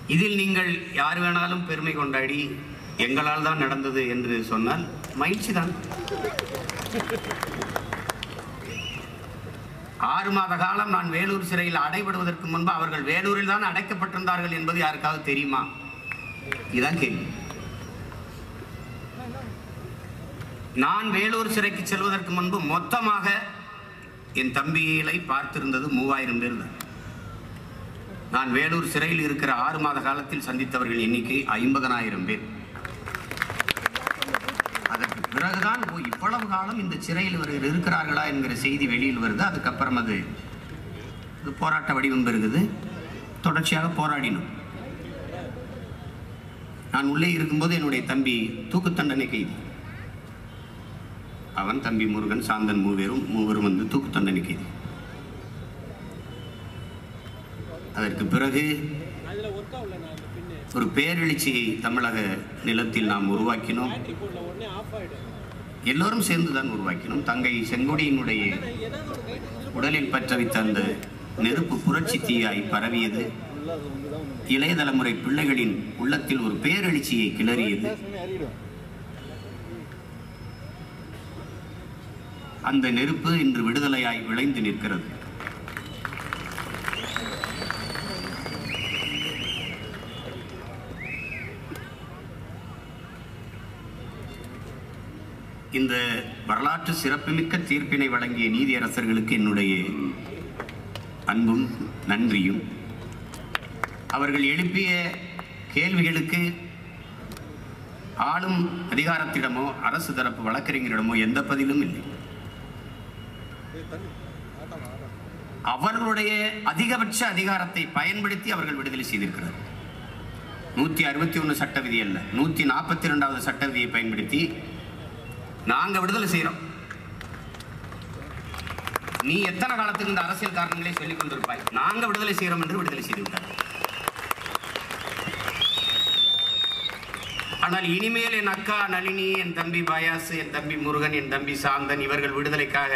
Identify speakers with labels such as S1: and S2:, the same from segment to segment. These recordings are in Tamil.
S1: இதில் நீங்கள் யார் வேணாலும் பெருமை கொண்டாடி எங்களால் தான் நடந்தது என்று சொன்னால் மகிழ்ச்சி தான் ஆறு மாத காலம் நான் வேலூர் சிறையில் அடைபடுவதற்கு முன்பு அவர்கள் வேலூரில் தான் அடைக்கப்பட்டிருந்தார்கள் என்பது யாருக்காவது தெரியுமா இதுதான் கேள்வி நான் வேலூர் சிறைக்கு செல்வதற்கு முன்பு மொத்தமாக என் தம்பிகளை பார்த்திருந்தது மூவாயிரம் பேர் தான் நான் வேலூர் சிறையில் இருக்கிற ஆறு மாத காலத்தில் சந்தித்தவர்கள் எண்ணிக்கை ஐம்பதனாயிரம் பேர் அதற்கு பிறகுதான் ஓ இவ்வளவு காலம் இந்த சிறையில் இவர்கள் இருக்கிறார்களா என்கிற செய்தி வெளியில் வருது அதுக்கப்புறம் அது இது போராட்ட வடிவம் பெறுகுது தொடர்ச்சியாக போராடினோம் நான் உள்ளே இருக்கும்போது என்னுடைய தம்பி தூக்கு தண்டனை கைதி அவன் தம்பி முருகன் சாந்தன் மூவரும் மூவரும் வந்து தூக்கு தண்டனை கைதி அதற்கு பிறகு
S2: அதுல ஒர்க் ஆகல நான் அந்த பின்னு
S1: ஒரு பேரெழுச்சியை தமிழக நிலத்தில் நாம் உருவாக்கினோம்
S2: பேட்டரி போடல உடனே ஆஃப் ஆயிடும்
S1: எல்லோரும் சேர்ந்து தான் உருவாக்கினோம் தங்கை செங்கொடியினுடைய
S2: ஏதாவது ஒரு கைட்டு
S1: உடலில் பற்ற வைத்த அந்த நெருப்பு புரட்சி தீயாய் பரவியது இளைய தலைமுறை பிள்ளைகளின் உள்ளத்தில் ஒரு பேரெழுச்சியை கிளறியது அந்த நெருப்பு இன்று விடுதலையாய் விளைந்து நிற்கிறது இந்த வரலாற்று சிறப்புமிக்க தீர்ப்பினை வழங்கிய நீதியரசர்களுக்கு என்னுடைய அன்பும் நன்றியும் அவர்கள் எழுப்பிய கேள்விகளுக்கு ஆளும் அதிகாரத்திடமோ அரசு தரப்பு வழக்கறிஞரிடமோ எந்த பதிலும் இல்லை அவர்களுடைய அதிகபட்ச அதிகாரத்தை பயன்படுத்தி அவர்கள் விடுதலை செய்திருக்கிறார் நூத்தி அறுபத்தி ஒன்று சட்ட விதி அல்ல நூத்தி நாற்பத்தி ரெண்டாவது சட்ட விதியை பயன்படுத்தி நாங்க விடுதலை செய்யறோம் நீ எத்தனை காலத்துக்கு இந்த அரசியல் காரணங்களை சொல்லிக் கொண்டிருப்பாய் நாங்க விடுதலை செய்யறோம் என்று விடுதலை செய்து விட்டார் ஆனால் இனிமேல் என் அக்கா நளினி என் தம்பி பயாசு என் தம்பி முருகன் என் தம்பி சாந்தன் இவர்கள் விடுதலைக்காக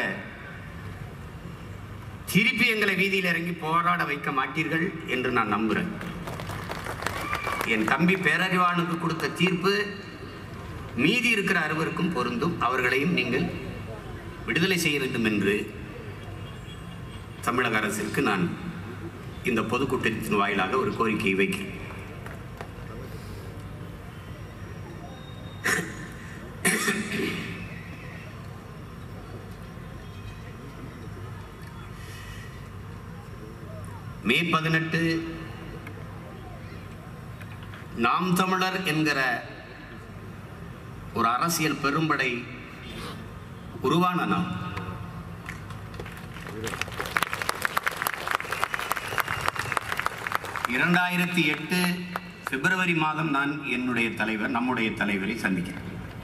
S1: திருப்பி எங்களை வீதியில் இறங்கி போராட வைக்க மாட்டீர்கள் என்று நான் நம்புறேன் என் தம்பி பேரறிவானுக்கு கொடுத்த தீர்ப்பு மீதி இருக்கிற அறுவருக்கும் பொருந்தும் அவர்களையும் நீங்கள் விடுதலை செய்ய வேண்டும் என்று தமிழக அரசிற்கு நான் இந்த பொதுக்கூட்டத்தின் வாயிலாக ஒரு கோரிக்கையை வைக்கிறேன் மே பதினெட்டு நாம் தமிழர் என்கிற ஒரு அரசியல் பெரும்படை உருவான நாள் இரண்டாயிரத்தி எட்டு பிப்ரவரி மாதம் நான் என்னுடைய தலைவர் நம்முடைய தலைவரை சந்திக்கிறேன்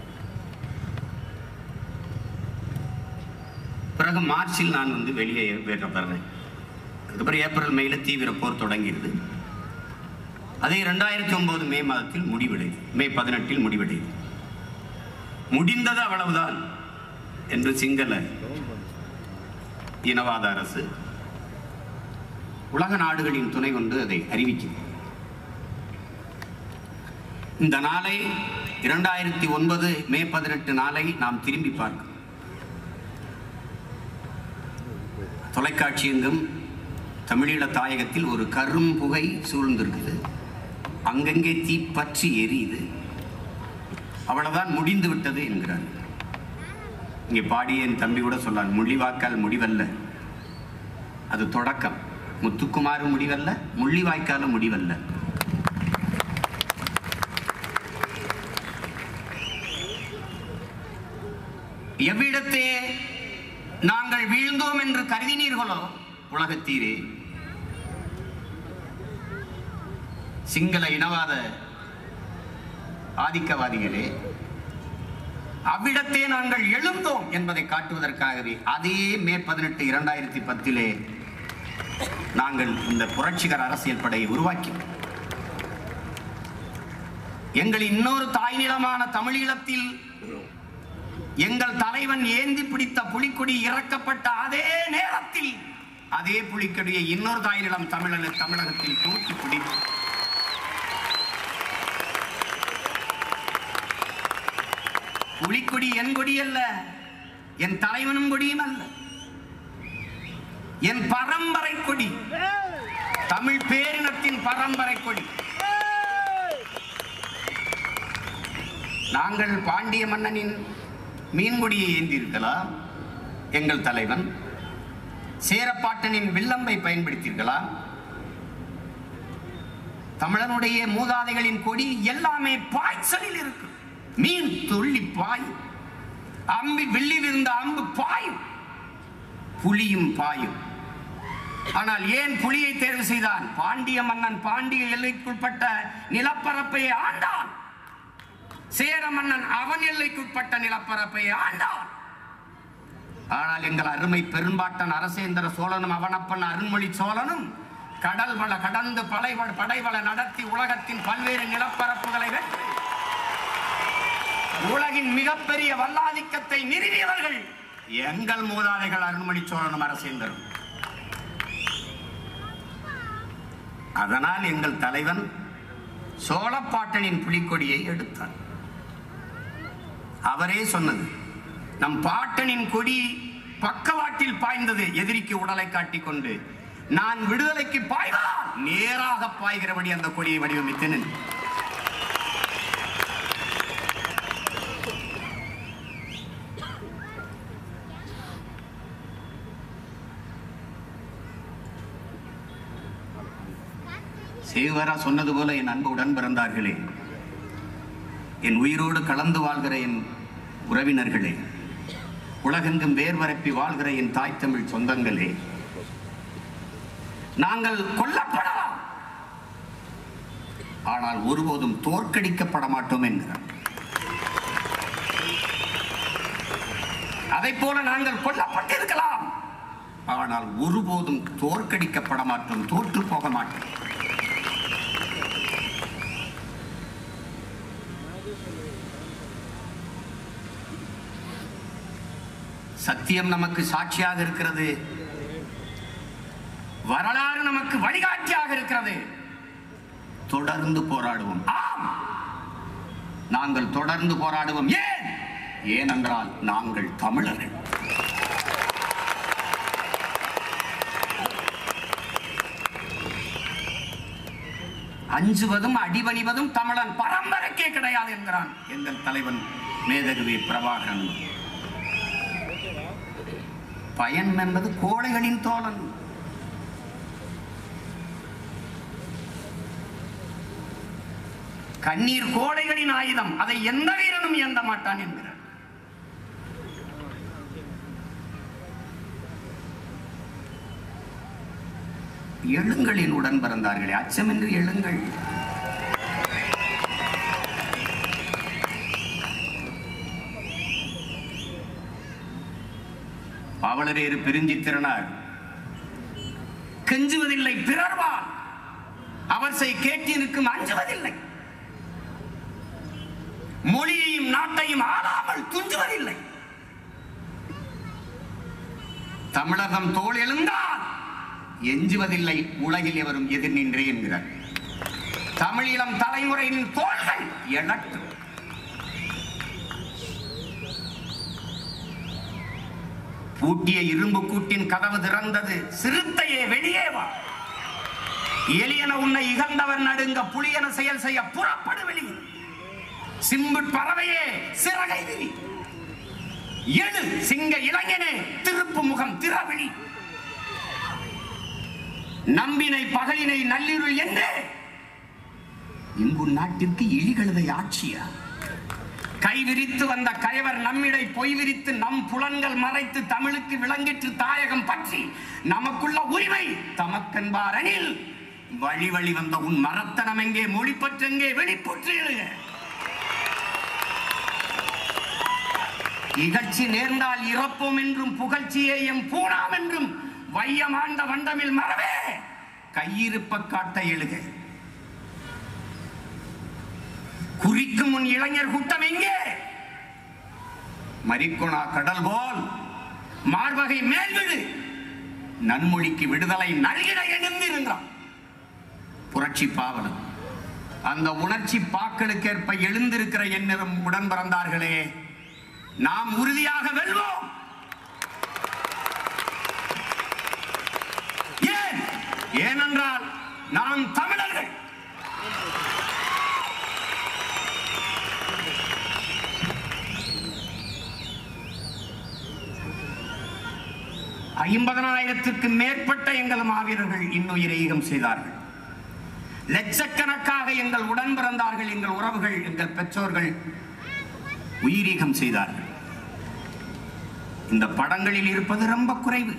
S1: பிறகு மார்ச்சில் நான் வந்து வெளியே வேற்றப்படுறேன் அதுக்கப்புறம் ஏப்ரல் மேல தீவிர போர் தொடங்கியது அதே ரெண்டாயிரத்தி ஒன்பது மே மாதத்தில் முடிவடைது மே பதினெட்டில் முடிவடைது முடிந்தது அவ்வளவுதான் என்று சிங்கள இனவாத அரசு உலக நாடுகளின் துணை கொண்டு அதை அறிவிக்கிறது இந்த நாளை இரண்டாயிரத்தி ஒன்பது மே பதினெட்டு நாளை நாம் திரும்பி பார்க்கிறோம் தொலைக்காட்சி எங்கும் தமிழீழ தாயகத்தில் ஒரு கரும் புகை சூழ்ந்திருக்குது அங்கங்கே தீ பற்றி எரியுது அவ்வளவுதான் முடிந்து விட்டது என்கிறார் இங்கே பாடிய என் தம்பி கூட சொல்லார் முள்ளிவாய்க்கால் முடிவல்ல அது தொடக்கம் முத்துக்குமாறு முடிவல்ல முள்ளிவாய்க்காலும் முடிவல்ல எவ்விடத்தே நாங்கள் வீழ்ந்தோம் என்று கருதினீர்களோ உலகத்தீரே சிங்கள இனவாத ஆதிக்கவாதிகளே அவ்விடத்தே நாங்கள் எழுந்தோம் என்பதை காட்டுவதற்காகவே அதே மே பதினெட்டு இரண்டாயிரத்தி பத்திலே நாங்கள் இந்த புரட்சிகர அரசியல் படையை உருவாக்கினோம் எங்கள் இன்னொரு தாய் நிலமான தமிழீழத்தில் எங்கள் தலைவன் ஏந்தி பிடித்த புலிக்கொடி இறக்கப்பட்ட அதே நேரத்தில் அதே புலிக்கொடியை இன்னொரு தாய் நிலம் தமிழக தமிழகத்தில் தூக்கி பிடித்து புலிக்கொடி என் கொடி அல்ல என் தலைவனும் கொடியும் அல்ல என் பரம்பரை கொடி தமிழ் பேரினத்தின் பரம்பரை கொடி நாங்கள் பாண்டிய மன்னனின் மீன்கொடியை ஏந்தியிருக்கலாம் எங்கள் தலைவன் சேரப்பாட்டனின் வில்லம்பை பயன்படுத்தியிருக்கலாம் தமிழனுடைய மூதாதைகளின் கொடி எல்லாமே பாய்ச்சலில் இருக்கு மீன் துள்ளி பாயும் அம்பி வில்லில் இருந்த அம்பு பாயும் புலியும் பாயும் ஆனால் ஏன் புலியை தேர்வு செய்தான் பாண்டிய மன்னன் பாண்டிய எல்லைக்குட்பட்ட நிலப்பரப்பை ஆண்டான் சேர மன்னன் அவன் எல்லைக்குட்பட்ட நிலப்பரப்பை ஆண்டான் ஆனால் எங்கள் அருமை பெரும்பாட்டன் அரசேந்திர சோழனும் அவனப்பன் அருண்மொழி சோழனும் கடல் வள கடந்து படைவள படைவள நடத்தி உலகத்தின் பல்வேறு நிலப்பரப்புகளை வென்று உலகின் மிகப்பெரிய வல்லாதிக்கத்தை நிறுவியவர்கள் எங்கள் மூதாதைகள் அருண்மொழி சோழனும் அரசேந்தரும் அதனால் எங்கள் தலைவன் சோழப்பாட்டனின் புலிக்கொடியை எடுத்தார் அவரே சொன்னது நம் பாட்டனின் கொடி பக்கவாட்டில் பாய்ந்தது எதிரிக்கு உடலை காட்டிக் கொண்டு நான் விடுதலைக்கு பாய்வான் நேராக பாய்கிறபடி அந்த கொடியை வடிவமைத்தேன் சேவரா சொன்னது போல என் அன்பு உடன் பிறந்தார்களே என் உயிரோடு கலந்து வாழ்கிற என் உறவினர்களே உலகெங்கும் வேர் பரப்பி வாழ்கிற என் தாய் தமிழ் சொந்தங்களே நாங்கள் கொல்லப்படலாம் ஆனால் ஒருபோதும் தோற்கடிக்கப்பட மாட்டோம் என்கிறார் அதை போல நாங்கள் கொல்லப்பட்டிருக்கலாம் ஆனால் ஒருபோதும் தோற்கடிக்கப்பட மாட்டோம் தோற்று போக மாட்டோம் சத்தியம் நமக்கு சாட்சியாக இருக்கிறது வரலாறு நமக்கு வழிகாட்டியாக இருக்கிறது தொடர்ந்து போராடுவோம் ஆம் நாங்கள் தொடர்ந்து போராடுவோம் ஏன் ஏனென்றால் நாங்கள் தமிழர்கள் அஞ்சுவதும் அடிபணிவதும் தமிழன் பரம்பரைக்கே கிடையாது என்கிறான் எங்கள் தலைவன் மேதகுவி பிரபாகரன் பயன் என்பது கோழைகளின் தோழன் கண்ணீர் கோடைகளின் ஆயுதம் அதை எந்த வீரனும் எந்த மாட்டான் என்கிறார் எழுங்களின் உடன் பிறந்தார்களே அச்சமின்றி எழுங்கள் பாவலரேறு பெருஞ்சித்திரனார் கெஞ்சுவதில்லை பிறர்வால் அவர் செய் கேட்டினுக்கும் அஞ்சுவதில்லை மொழியையும் நாட்டையும் ஆளாமல் துஞ்சுவதில்லை தமிழகம் தோல் எழுந்தால் எஞ்சுவதில்லை உலகில் எவரும் எதிர் நின்றே என்கிறார் தமிழீழம் தலைமுறையின் தோள்கள் எழட்டும் பூட்டிய இரும்பு கூட்டின் கதவு திறந்தது சிறுத்தையே வெளியே வா எலியன உன்னை இகழ்ந்தவர் நடுங்க புலியன செயல் செய்ய புறப்படு வெளியே சிம்புட் பறவையே சிறகை விரி எழு சிங்க இளைஞனே திருப்பு முகம் திறவிழி நம்பினை பகலினை நள்ளிருள் என்றே இங்கு நாட்டிற்கு இழிகழுதை ஆட்சியா கை விரித்து வந்த கயவர் நம்மிடை பொய் விரித்து நம் புலன்கள் மறைத்து தமிழுக்கு விளங்கிற்று தாயகம் பற்றி நமக்குள்ள உரிமை தமக்கென்பார் அணில் வழி வழி வந்த உன் மரத்தனம் எங்கே மொழி பற்றெங்கே வெளிப்புற்று எழுக இகழ்ச்சி நேர்ந்தால் இறப்போம் என்றும் புகழ்ச்சியே எம் பூணாம் என்றும் வையமாண்ட வண்டமில் மறவே கையிருப்ப காட்ட எழுக குறிக்கும் உன் இளைஞர் கூட்டம் எங்கே மரிக்குணா கடல் போல் மார்பகை மேல்விடு நன்மொழிக்கு விடுதலை நல்கிட எழுந்திருந்தான் புரட்சி பாவலன் அந்த உணர்ச்சி பாக்களுக்கேற்ப எழுந்திருக்கிற என்னரும் உடன் பிறந்தார்களே நாம் உறுதியாக வெல்வோம் ஏன் ஏனென்றால் நாம் தமிழர்கள் ஐம்பதனாயிரத்திற்கு மேற்பட்ட எங்கள் மாவீரர்கள் இன்னுயிரை ஈகம் செய்தார்கள் லட்சக்கணக்காக எங்கள் உடன் பிறந்தார்கள் எங்கள் உறவுகள் எங்கள் பெற்றோர்கள் உயிரீகம் செய்தார்கள் இந்த படங்களில் இருப்பது ரொம்ப குறைவு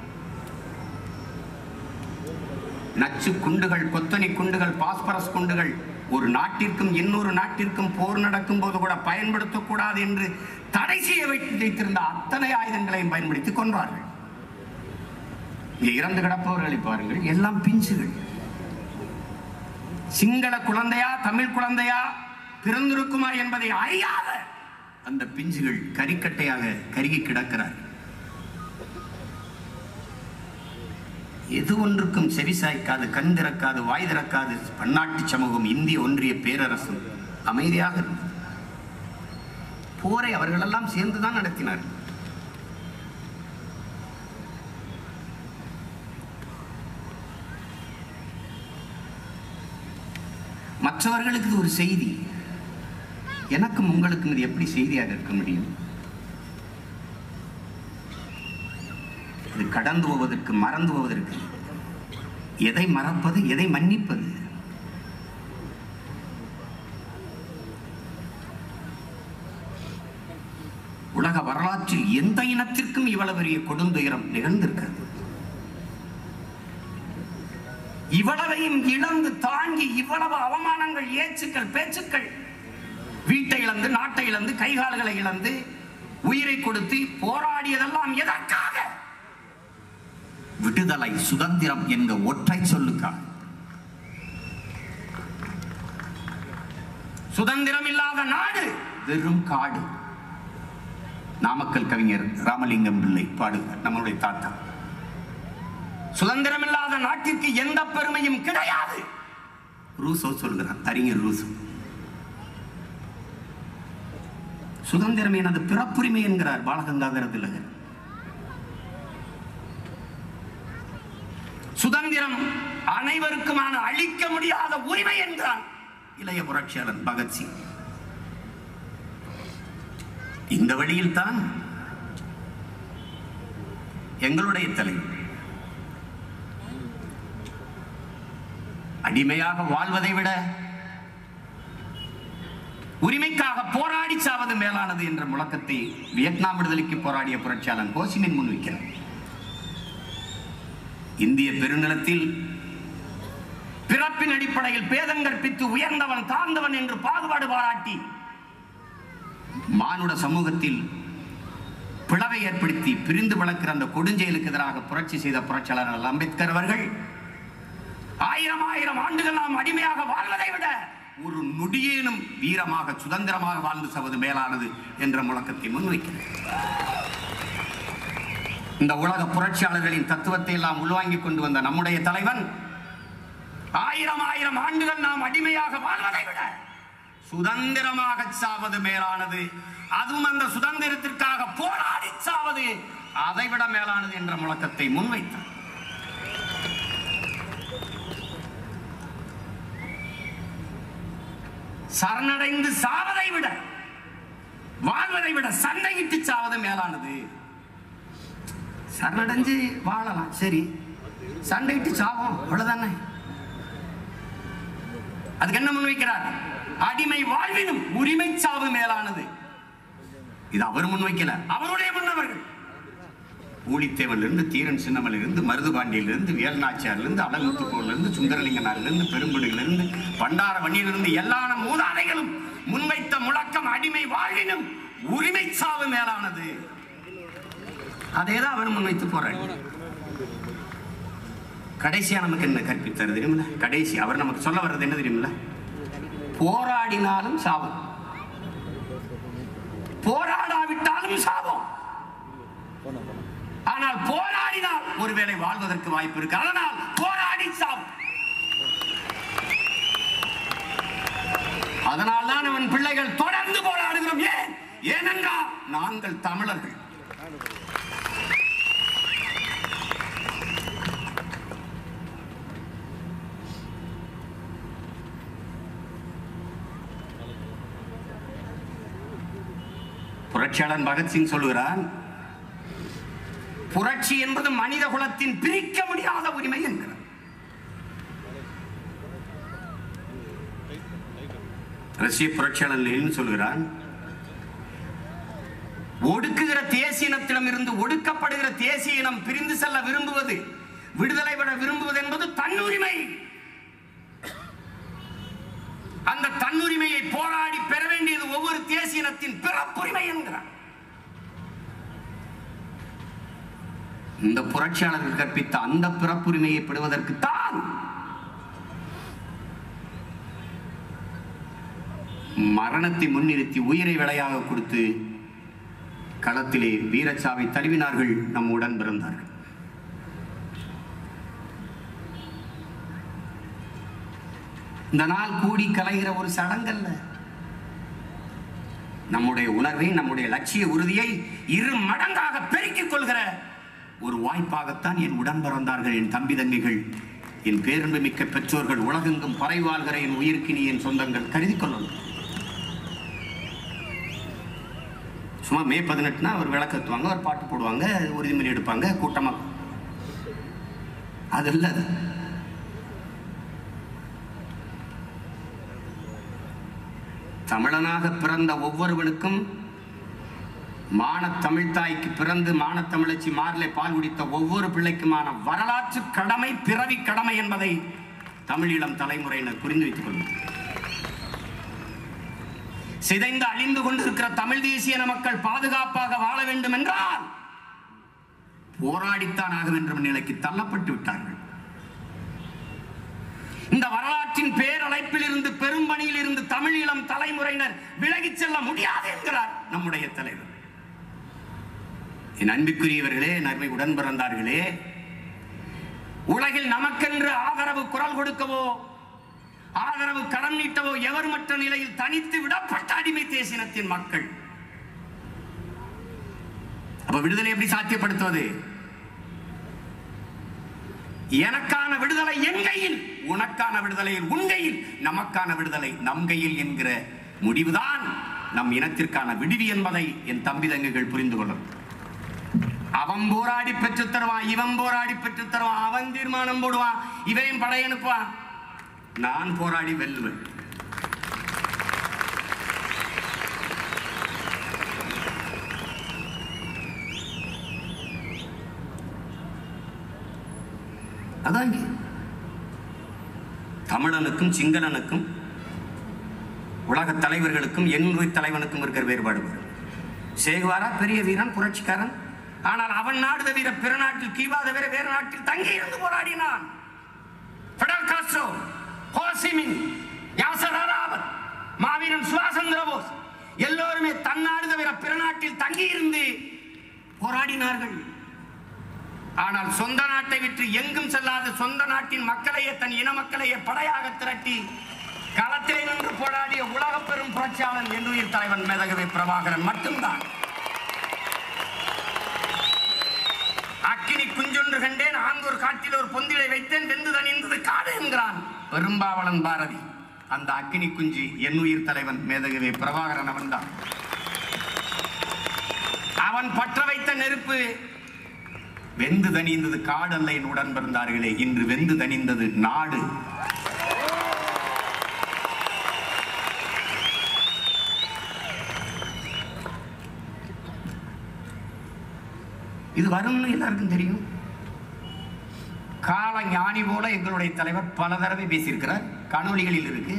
S1: நச்சு குண்டுகள் கொத்தனி குண்டுகள் பாஸ்பரஸ் குண்டுகள் ஒரு நாட்டிற்கும் இன்னொரு நாட்டிற்கும் போர் நடக்கும் போது கூட பயன்படுத்தக்கூடாது என்று தடை செய்ய வைத்து வைத்திருந்த அத்தனை ஆயுதங்களையும் பயன்படுத்தி கொன்றார்கள் இங்கே இறந்து கிடப்பவர்களை பாருங்கள் எல்லாம் பிஞ்சுகள் சிங்கள குழந்தையா தமிழ் குழந்தையா பிறந்திருக்குமா என்பதை அறியாத அந்த பிஞ்சுகள் கரிக்கட்டையாக கருகி கிடக்கிறார் எது ஒன்றுக்கும் செவி சாய்க்காது கண் திறக்காது வாய் திறக்காது பன்னாட்டு சமூகம் இந்திய ஒன்றிய பேரரசும் அமைதியாக இருந்தது போரை அவர்களெல்லாம் சேர்ந்துதான் நடத்தினார்கள் மற்றவர்களுக்கு இது ஒரு செய்தி எனக்கும் உங்களுக்கும் இது எப்படி செய்தியாக இருக்க முடியும் இது கடந்து போவதற்கு மறந்து போவதற்கு எதை மறப்பது எதை மன்னிப்பது உலக வரலாற்றில் எந்த இனத்திற்கும் இவ்வளவு பெரிய கொடுந்துயரம் நிகழ்ந்திருக்கிறது இவ்வளவையும் இழந்து தாங்கி இவ்வளவு அவமானங்கள் ஏச்சுக்கள் பேச்சுக்கள் வீட்டை இழந்து நாட்டை இழந்து கைகால்களை இழந்து உயிரை கொடுத்து போராடியதெல்லாம் எதற்காக விடுதலை சுதந்திரம் என்ற ஒற்றை சொல்லுக்காக சுதந்திரம் இல்லாத நாடு வெறும் காடு நாமக்கல் கவிஞர் ராமலிங்கம் பிள்ளை பாடுகிறார் நம்மளுடைய தாத்தா சுதந்திரம் இல்லாத நாட்டிற்கு எந்த பெருமையும் கிடையாது ரூசோ சொல்கிறார் அறிஞர் ரூசோ சுதந்திரம் எனது பிறப்புரிமை என்கிறார் பாலகங்காதர திலகர் சுதந்திரம் அனைவருக்குமான அழிக்க முடியாத உரிமை என்றான் இளைய புரட்சியாளர் பகத்சிங் இந்த வழியில் தான் எங்களுடைய தலைவர் அடிமையாக வாழ்வதை விட உரிமைக்காக போராடி சாவது மேலானது என்ற முழக்கத்தை வியட்நாம் விடுதலைக்கு போராடிய புரட்சியாளன் கோசிமின் முன்வைக்கிறார் இந்திய பெருநிலத்தில் பிறப்பின் அடிப்படையில் பேதம் கற்பித்து உயர்ந்தவன் தாழ்ந்தவன் என்று பாகுபாடு பாராட்டி மானுட சமூகத்தில் பிளவை ஏற்படுத்தி பிரிந்து வளர்க்கிற அந்த கொடுஞ்செயலுக்கு எதிராக புரட்சி செய்த புரட்சியாளர் அம்பேத்கர் அவர்கள் ஆயிரம் ஆயிரம் ஆண்டுகள் நாம் அடிமையாக வாழ்வதை விட ஒரு நொடியேனும் வீரமாக சுதந்திரமாக வாழ்ந்து சவது மேலானது என்ற முழக்கத்தை முன்வைக்கிறார் இந்த உலக புரட்சியாளர்களின் தத்துவத்தை எல்லாம் உள்வாங்கிக் கொண்டு வந்த நம்முடைய தலைவன் ஆயிரம் ஆயிரம் ஆண்டுகள் நாம் அடிமையாக வாழ்வதை விட சுதந்திரமாக சாவது மேலானது அதுவும் அந்த சுதந்திரத்திற்காக போராடி சாவது அதைவிட மேலானது என்ற முழக்கத்தை முன்வைத்தார் சரணடைந்து சாவதை விட வாழ்வதை விட சண்டையிட்டு சாவது மேலானது சரணடைஞ்சு வாழலாம் சரி சண்டையிட்டு சாவோம் அவ்வளவுதானே அதுக்கு என்ன முன்வைக்கிறார் அடிமை வாழ்வினும் உரிமை சாவு மேலானது இது அவர் முன்வைக்கல அவருடைய முன்னவர்கள் ஊழித்தேவனிலிருந்து தீரன் சின்னமலிருந்து மருதுபாண்டியிலிருந்து வேல்நாச்சியாரிலிருந்து அடல்முத்துப்பூர்லேருந்து சுந்தரலிங்கனாரிலிருந்து பெரும்புடியிலிருந்து பண்டார வண்டியிலிருந்து எல்லா நம் மூதாதைகளும் முன்வைத்த முழக்கம் அடிமை வாழ்வினும் உரிமை சாவு மேலானது அதே தான் அவர் முன்வைத்து போறாரு கடைசியா நமக்கு என்ன கற்பித்தார் தெரியுமில்ல கடைசி அவர் நமக்கு சொல்ல வர்றது என்ன தெரியுமில்ல போராடினாலும் சாவம் போராடாவிட்டாலும் சாவம் ஆனால் போராடினால் ஒருவேளை வாழ்வதற்கு வாய்ப்பு இருக்கு அதனால் போராடி சாவும் அதனால் தான் அவன் பிள்ளைகள் தொடர்ந்து போராடுகிறோம் ஏன் ஏனென்றால் நாங்கள் தமிழர்கள் புரட்சியாளன் பகத்சிங் சொல்லுகிறான் புரட்சி என்பது மனித குலத்தின் பிரிக்க முடியாத உரிமை என்கிறார் ரஷ்ய புரட்சியாளர் லெனின் சொல்கிறான் ஒடுக்குகிற தேசிய இனத்திடம் இருந்து ஒடுக்கப்படுகிற தேசிய இனம் பிரிந்து செல்ல விரும்புவது விடுதலை விட விரும்புவது என்பது தன்னுரிமை அந்த தன்னுரிமையை போராடி பெற வேண்டியது ஒவ்வொரு தேசிய இனத்தின் பிறப்புரிமை என்கிறார் இந்த புரட்சியாளர்கள் கற்பித்த அந்த பிறப்புரிமையை பெறுவதற்கு தான் மரணத்தை முன்னிறுத்தி உயிரை விலையாக கொடுத்து களத்திலே வீரச்சாவை தழுவினார்கள் நம்முடன் பிறந்தார்கள் இந்த நாள் கூடி கலைகிற ஒரு சடங்கல்ல நம்முடைய உணர்வை நம்முடைய லட்சிய உறுதியை இரு மடங்காக பெருக்கிக் கொள்கிற ஒரு வாய்ப்பாகத்தான் என் உடன் பிறந்தார்கள் என் தம்பி தங்கைகள் என் பேரன்பு மிக்க பெற்றோர்கள் உலகெங்கும் பறை வாழ்கிற என் உயிர்க்கினி என் சொந்தங்கள் கருதி கொள்ளணும் சும்மா மே பதினெட்டுனா ஒரு விளக்கத்துவாங்க ஒரு பாட்டு போடுவாங்க உறுதிமொழி எடுப்பாங்க கூட்டமா அது இல்ல அது தமிழனாக பிறந்த ஒவ்வொருவனுக்கும் மான தமிழ்த்தாய்க்கு பிறந்து மான தமிழச்சி மார்லை பால் குடித்த ஒவ்வொரு பிள்ளைக்குமான வரலாற்று கடமை பிறவி கடமை என்பதை தமிழீழம் தலைமுறையினர் புரிந்து வைத்துக் கொள்ளும் சிதைந்து அழிந்து கொண்டிருக்கிற தமிழ் தேசிய மக்கள் பாதுகாப்பாக வாழ வேண்டும் என்றால் போராடித்தான் ஆக வேண்டும் நிலைக்கு தள்ளப்பட்டு விட்டார்கள் இந்த வரலாற்றின் பேரழைப்பில் இருந்து பெரும்பணியில் இருந்து தமிழீழம் தலைமுறையினர் விலகிச் செல்ல முடியாது என்கிறார் நம்முடைய தலைவர் என் அன்பிற்குரியவர்களே நன்மை உடன் பிறந்தார்களே உலகில் நமக்கென்று ஆதரவு குரல் கொடுக்கவோ ஆதரவு கடன் நீட்டவோ எவர் மற்ற நிலையில் தனித்து விடப்பட்ட அடிமை தேசினத்தின் மக்கள் அப்ப விடுதலை எப்படி சாத்தியப்படுத்துவது எனக்கான விடுதலை என் கையில் உனக்கான விடுதலை உன் கையில் நமக்கான விடுதலை நம் கையில் என்கிற முடிவுதான் நம் இனத்திற்கான விடுவி என்பதை என் தம்பி தங்கைகள் புரிந்து கொள்ளும் அவன் போராடி பெற்று தருவான் இவன் போராடி பெற்று தருவான் அவன் தீர்மானம் போடுவான் இவன் படையனுப்புவான் நான் போராடி வெல்லுவேன் அதான் இங்க. தமிழனுக்கும் சிங்களனுக்கும் உலக தலைவர்களுக்கும் என்னுடைய தலைவனுக்கும் இருக்கிற வேறுபாடு பாரு. சேகுவாரா பெரிய வீரன் புரட்சிக்காரன் ஆனால் அவன் நாடுத வீர பிற நாட்டில் கீவாத வீர வேறு நாட்டில் தங்கி இருந்து போராடினான் Fidel Castro Ho Chi Minh Yasser Arafat மாவீரன் சுபாஷ் சந்திர போஸ் எல்லோருமே தன்னாடு தவிர பிற நாட்டில் தங்கி இருந்து போராடினார்கள் ஆனால் சொந்த நாட்டை விட்டு எங்கும் செல்லாத சொந்த நாட்டின் மக்களையே தன் இன மக்களையே படையாக திரட்டி களத்திலே நின்று போராடிய உலக பெரும் புரட்சியாளன் என்னுயிர் தலைவன் மேதகவி பிரபாகரன் மட்டும்தான் அக்கினி குஞ்சொன்று கண்டேன் ஆங்கூர் காட்டில் ஒரு பொந்திலை வைத்தேன் வெந்து தணிந்தது காடு என்கிறான் பெரும்பாவளன் பாரதி அந்த அக்கினி குஞ்சு என்னுயிர் தலைவன் மேதகவி பிரபாகரன் அவன்தான் அவன் பற்ற வைத்த நெருப்பு வெந்து தணிந்தது காடல்ல என் உடன் பிறந்தார்களே இன்று வெந்து தணிந்தது நாடு இது வரும்னு எல்லாருக்கும் தெரியும் கால ஞானி போல எங்களுடைய தலைவர் பல தடவை பேசியிருக்கிறார் காணொளிகளில் இருக்கு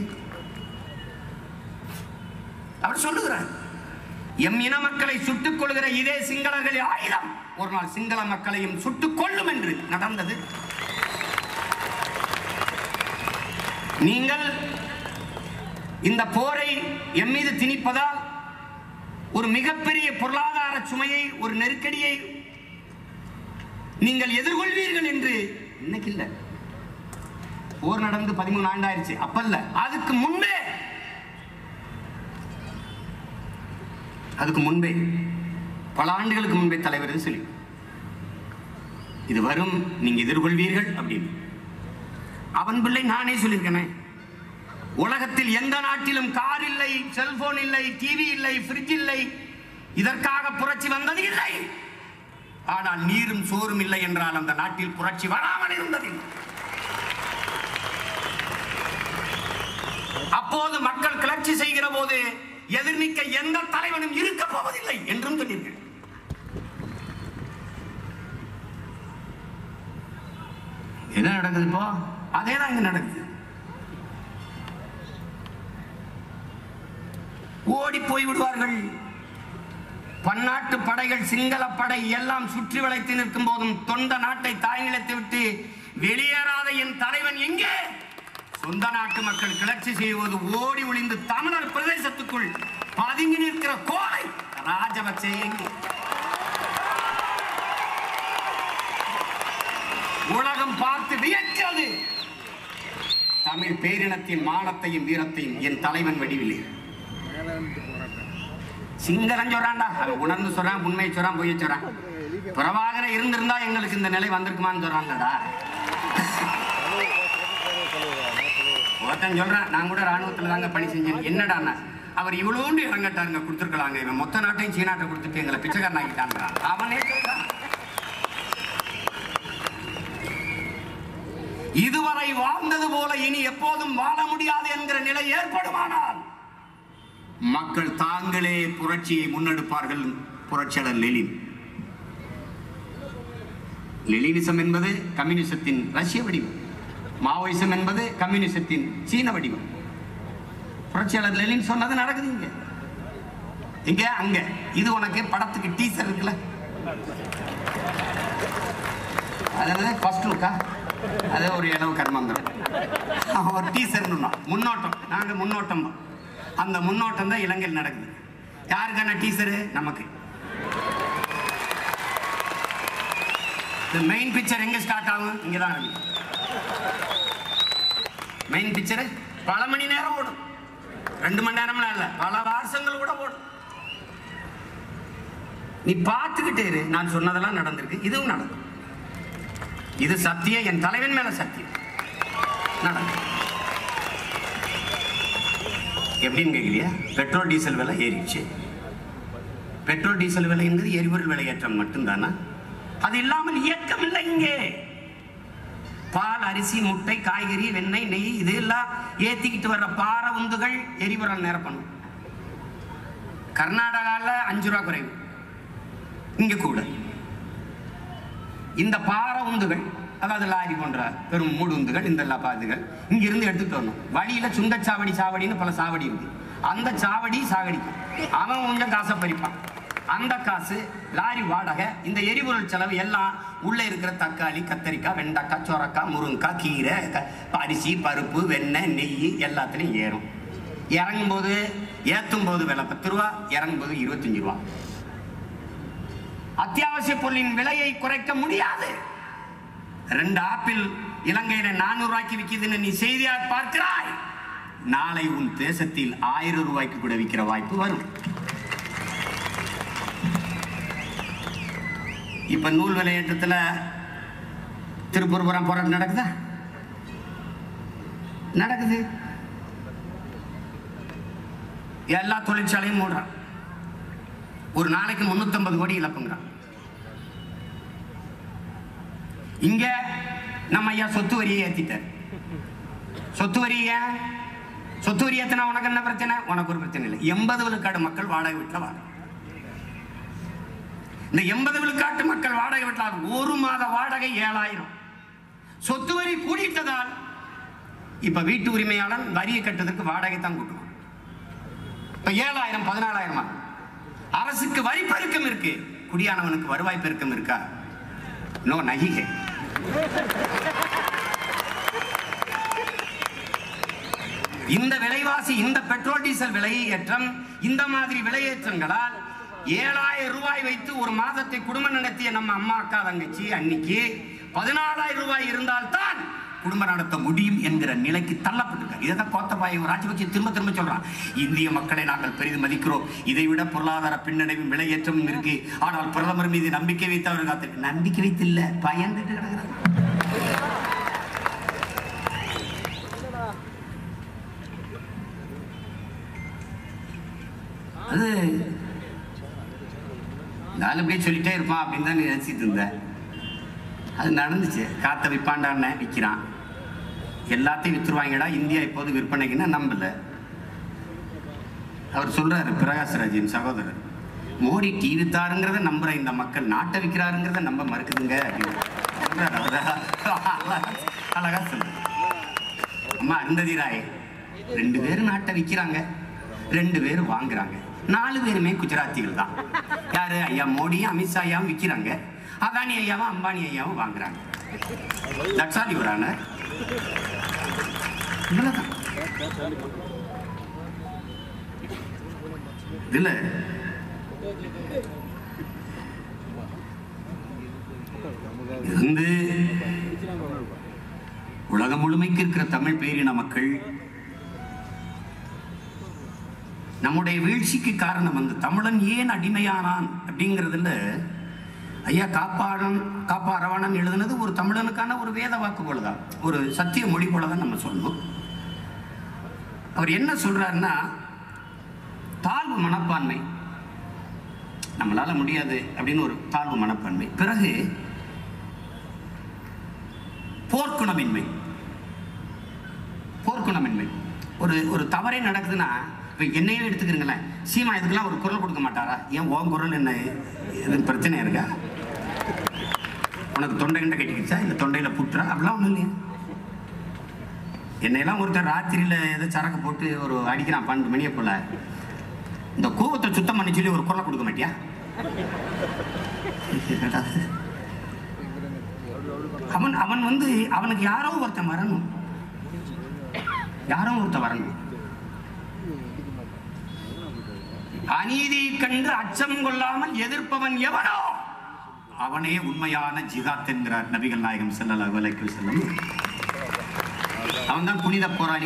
S1: அவர் சொல்லுகிறார் எம் இன மக்களை சுட்டுக் கொள்கிற இதே சிங்களர்கள் ஆயுதம் ஒரு நாள் சிங்கள மக்களையும் சுட்டுக் கொள்ளும் என்று நடந்தது நீங்கள் இந்த போரை எம் மீது திணிப்பதால் ஒரு மிகப்பெரிய பொருளாதார சுமையை ஒரு நெருக்கடியை நீங்கள் எதிர்கொள்வீர்கள் என்று இன்னைக்கு இல்ல போர் நடந்து பதிமூணு ஆண்டாயிருச்சு அப்பல்ல அதுக்கு முன்பே அதுக்கு முன்பே பல ஆண்டுகளுக்கு முன்பே தலைவர் இது சொல்லி இது வரும் நீங்க எதிர்கொள்வீர்கள் அப்படின்னு அவன் பிள்ளை நானே சொல்லியிருக்கேனே உலகத்தில் எந்த நாட்டிலும் கார் இல்லை செல்போன் இல்லை டிவி இல்லை ஃப்ரிட்ஜ் இல்லை இதற்காக புரட்சி வந்தது இல்லை ஆனால் நீரும் சோறும் இல்லை என்றால் அந்த நாட்டில் புரட்சி வராமல் இருந்ததில்லை அப்போது மக்கள் கிளர்ச்சி செய்கிற போது எதிர்நிற்க எந்த தலைவனும் இருக்க போவதில்லை என்றும் சொல்லியிருக்கேன் என்ன நடக்குது இப்போ அதே தான் இங்க நடக்குது ஓடி போய் விடுவார்கள் பன்னாட்டு படைகள் சிங்கள படை எல்லாம் சுற்றி வளைத்து நிற்கும் போதும் தொண்ட நாட்டை தாய் நிலத்தை விட்டு வெளியேறாத என் தலைவன் எங்கே சொந்த நாட்டு மக்கள் கிளர்ச்சி செய்வது ஓடி ஒளிந்து தமிழர் பிரதேசத்துக்குள் பதுங்கி நிற்கிற கோலை ராஜபக்சே எங்கே உலகம் பார்த்து வியக்கிறது தமிழ் பேரினத்தின் மானத்தையும் வீரத்தையும் என் தலைவன் வடிவிலே சிங்களம் சொல்றான்டா அவன் உணர்ந்து சொல்றான் உண்மையை சொல்றான் பொய்யை சொல்றான் பிரபாகர இருந்திருந்தா எங்களுக்கு இந்த நிலை வந்திருக்குமான்னு சொல்றான்டா ஒருத்தன் சொல்றான் நான் கூட ராணுவத்துல தாங்க பணி செஞ்சேன் என்னடான்னா அவர் இவ்வளோண்டு இறங்கட்டாருங்க கொடுத்துருக்கலாங்க இவன் மொத்த நாட்டையும் சீனாட்டை கொடுத்துட்டு எங்களை பிச்சைக்காரன் ஆகிட்டாங்க அவனே சொல்றான் இதுவரை வாழ்ந்தது போல இனி எப்போதும் வாழ முடியாது என்கிற நிலை ஏற்படுமானால் மக்கள் தாங்களே புரட்சியை முன்னெடுப்பார்கள் புரட்சியாளர் லெலின் லெலினிசம் என்பது கம்யூனிசத்தின் ரஷ்ய வடிவம் மாவோயிசம் என்பது கம்யூனிசத்தின் சீன வடிவம் புரட்சியாளர் லெலின் சொன்னது நடக்குது இங்க இங்க அங்க இது உனக்கு படத்துக்கு டீசர் இருக்குல்ல அதாவது ஃபர்ஸ்ட் லுக்கா அது ஒரு இளவு கர்மந்திரம் ஒரு டீசர்னு முன்னோட்டம் நாங்கள் முன்னோட்டம் அந்த முன்னோட்டம் தான் இலங்கையில் நடக்குது யாருக்கான டீசரு நமக்கு மெயின் பிக்சர் எங்க ஸ்டார்ட் ஆகும் இங்க தான் மெயின் பிக்சர் பல மணி நேரம் ஓடும் ரெண்டு மணி நேரம்லாம் இல்ல பல வருஷங்கள் கூட ஓடும் நீ பார்த்துக்கிட்டே இரு நான் சொன்னதெல்லாம் நடந்திருக்கு இதுவும் நடக்கும் இது சத்தியம் என் தலைவன் மேல சத்தியம் நடக்கும் எப்படின்னு கேட்கலையா பெட்ரோல் டீசல் விலை ஏறிடுச்சு பெட்ரோல் டீசல் விலை என்பது எரிபொருள் விலையேற்றம் மட்டும்தானா அது இல்லாமல் இயக்கம் இல்லை இங்கே பால் அரிசி முட்டை காய்கறி வெண்ணெய் நெய் இது எல்லாம் ஏத்திக்கிட்டு வர்ற பாறை உந்துகள் எரிபொருள் நிரப்பணும் கர்நாடகாவில் அஞ்சு ரூபா குறைவு இங்க கூட இந்த பாறை உந்துகள் அதாவது லாரி போன்ற பெரும் மூடு உந்துகள் இந்த பாதுகள் இங்கிருந்து எடுத்துட்டு வரணும் வழியில சுங்கச்சாவடி சாவடின்னு பல சாவடி இருக்கு அந்த சாவடி சாகடிக்கும் அவன் கொஞ்சம் காசை பறிப்பான் அந்த காசு லாரி வாடகை இந்த எரிபொருள் செலவு எல்லாம் உள்ள இருக்கிற தக்காளி கத்தரிக்காய் வெண்டைக்காய் சொரக்காய் முருங்கைக்காய் கீரை க- அரிசி பருப்பு வெண்ணெய் நெய் எல்லாத்துலயும் ஏறும் இறங்கும் போது ஏத்தும் போது விலை பத்து ரூபா இறங்கும் போது இருபத்தஞ்சு ரூபா அத்தியாவசிய பொருளின் விலையை குறைக்க முடியாது ரெண்டு ஆப்பிள் இலங்கையில நானூறு ரூபாய்க்கு விற்கிதுன்னு நீ செய்தியா பார்க்கிறாய் நாளை உன் தேசத்தில் ஆயிரம் ரூபாய்க்கு கூட விற்கிற வாய்ப்பு வரும் இப்ப நூல் விலையேற்றத்துல திருப்பூர்புரம் போராட்டம் நடக்குதா நடக்குது எல்லா தொழிற்சாலையும் மூடுறான் ஒரு நாளைக்கு 350 கோடி இழப்புங்கிறான் இங்க நம்ம ஐயா சொத்து வரியை ஏத்திட்டார் சொத்து வரி ஏன் சொத்து வரி ஏத்தினா உனக்கு என்ன பிரச்சனை உனக்கு ஒரு பிரச்சனை இல்லை எண்பது விழுக்காடு மக்கள் வாடகை வீட்டில் வாங்க இந்த எண்பது விழுக்காட்டு மக்கள் வாடகை வீட்டில் ஒரு மாத வாடகை ஏழாயிரம் சொத்து வரி கூடிட்டதால் இப்ப வீட்டு உரிமையாளன் வரியை கட்டுறதுக்கு வாடகை தான் கூட்டுவான் இப்ப ஏழாயிரம் பதினாலாயிரமா அரசுக்கு வரி பெருக்கம் இருக்கு குடியானவனுக்கு வருவாய் பெருக்கம் இருக்கா நோ நகிகை இந்த விலைவாசி இந்த பெட்ரோல் டீசல் விலையேற்றம் இந்த மாதிரி விலையேற்றங்களால் ஏழாயிரம் ரூபாய் வைத்து ஒரு மாதத்தை குடும்பம் நடத்திய நம்ம அம்மா அக்கா தங்கச்சி அன்னைக்கு பதினாலாயிரம் ரூபாய் இருந்தால்தான் குடும்பம் நடத்த முடியும் என்கிற நிலைக்கு தள்ளப்பட்டிருக்கார் இதை தான் கோத்தபாய ராஜபக்சே திரும்ப திரும்ப சொல்றான் இந்திய மக்களை நாங்கள் பெரிதும் மதிக்கிறோம் இதை விட பொருளாதார பின்னடைவும் விலையேற்றமும் இருக்கு ஆனால் பிரதமர் மீது நம்பிக்கை வைத்து அவர் காத்திருக்கு நம்பிக்கை வைத்து இல்ல பயந்துட்டு கிடக்கிறார் அது நான் இப்படியே சொல்லிட்டே இருப்பான் அப்படின்னு தான் நினைச்சிட்டு இருந்தேன் அது நடந்துச்சு காத்த விற்பாண்டான்னு விற்கிறான் எல்லாத்தையும் வித்துருவாங்கடா இந்தியா இப்போது விற்பனைக்குன்னா நம்பல அவர் சொல்றாரு பிரகாஷ்ராஜின் சகோதரர் மோடி டீ வித்தாருங்கிறத நம்புற இந்த மக்கள் நாட்டை விற்கிறாருங்கிறத நம்ப மறுக்குதுங்க அப்படின்னு சொல்றாரு அவரு. அழகா அழகா சொல்றாரு அம்மா அருந்ததி ராய் ரெண்டு பேரும் நாட்டை விற்கிறாங்க ரெண்டு பேரும் வாங்குறாங்க நாலு பேருமே குஜராத்திகள் தான் யாரு ஐயா மோடியும் அமித்ஷா ஐயாவும் விற்கிறாங்க அதானி ஐயாவும் அம்பானி ஐயாவும் வாங்குறாங்க தட்சாலி வரான இவ்வளவுதான் இதுல இது வந்து உலகம் முழுமைக்கு இருக்கிற தமிழ் பேரின மக்கள் நம்முடைய வீழ்ச்சிக்கு காரணம் வந்து தமிழன் ஏன் அடிமையானான் அப்படிங்கிறதுல ஐயா காப்பாளன் காப்பா அரவாணன் எழுதுனது ஒரு தமிழனுக்கான ஒரு வேத வாக்கு போலதான் ஒரு சத்திய மொழி போலதான் நம்ம சொல்லணும் அவர் என்ன சொல்றாருன்னா தாழ்வு மனப்பான்மை நம்மளால முடியாது அப்படின்னு ஒரு தாழ்வு மனப்பான்மை பிறகு போர்க்குணமின்மை போர்க்குணமின்மை ஒரு ஒரு தவறே நடக்குதுன்னா இப்போ என்னையே எடுத்துக்கிறீங்களேன் சீமா இதுக்கெல்லாம் ஒரு குரல் கொடுக்க மாட்டாரா ஏன் உன் குரல் என்ன எதுவும் பிரச்சனை இருக்கா உனக்கு தொண்டை கிண்ட கட்டிக்கிச்சா இல்லை தொண்டையில் புட்டுறா அப்படிலாம் ஒன்றும் இல்லையா என்னையெல்லாம் ஒருத்தர் ராத்திரியில் ஏதோ சரக்கு போட்டு ஒரு அடிக்கிறான் பன்னெண்டு மணியை போல இந்த கோபத்தை சுத்தம் பண்ணி சொல்லி ஒரு குரலை கொடுக்க மாட்டியா என்னடா இது? அவன் அவன் வந்து அவனுக்கு யாரோ ஒருத்தன் வரணும் யாரோ ஒருத்தன் வரணும் அநீதியை கண்டு அச்சம் கொள்ளாமல் எதிர்ப்பவன் எவனோ அவனே உண்மையான ஜிகாத் என்கிறார் நபிகள் நாயகம் ஸல்லல்லாஹு அலைஹி வஸல்லம் அவன் தான் புனித போராளி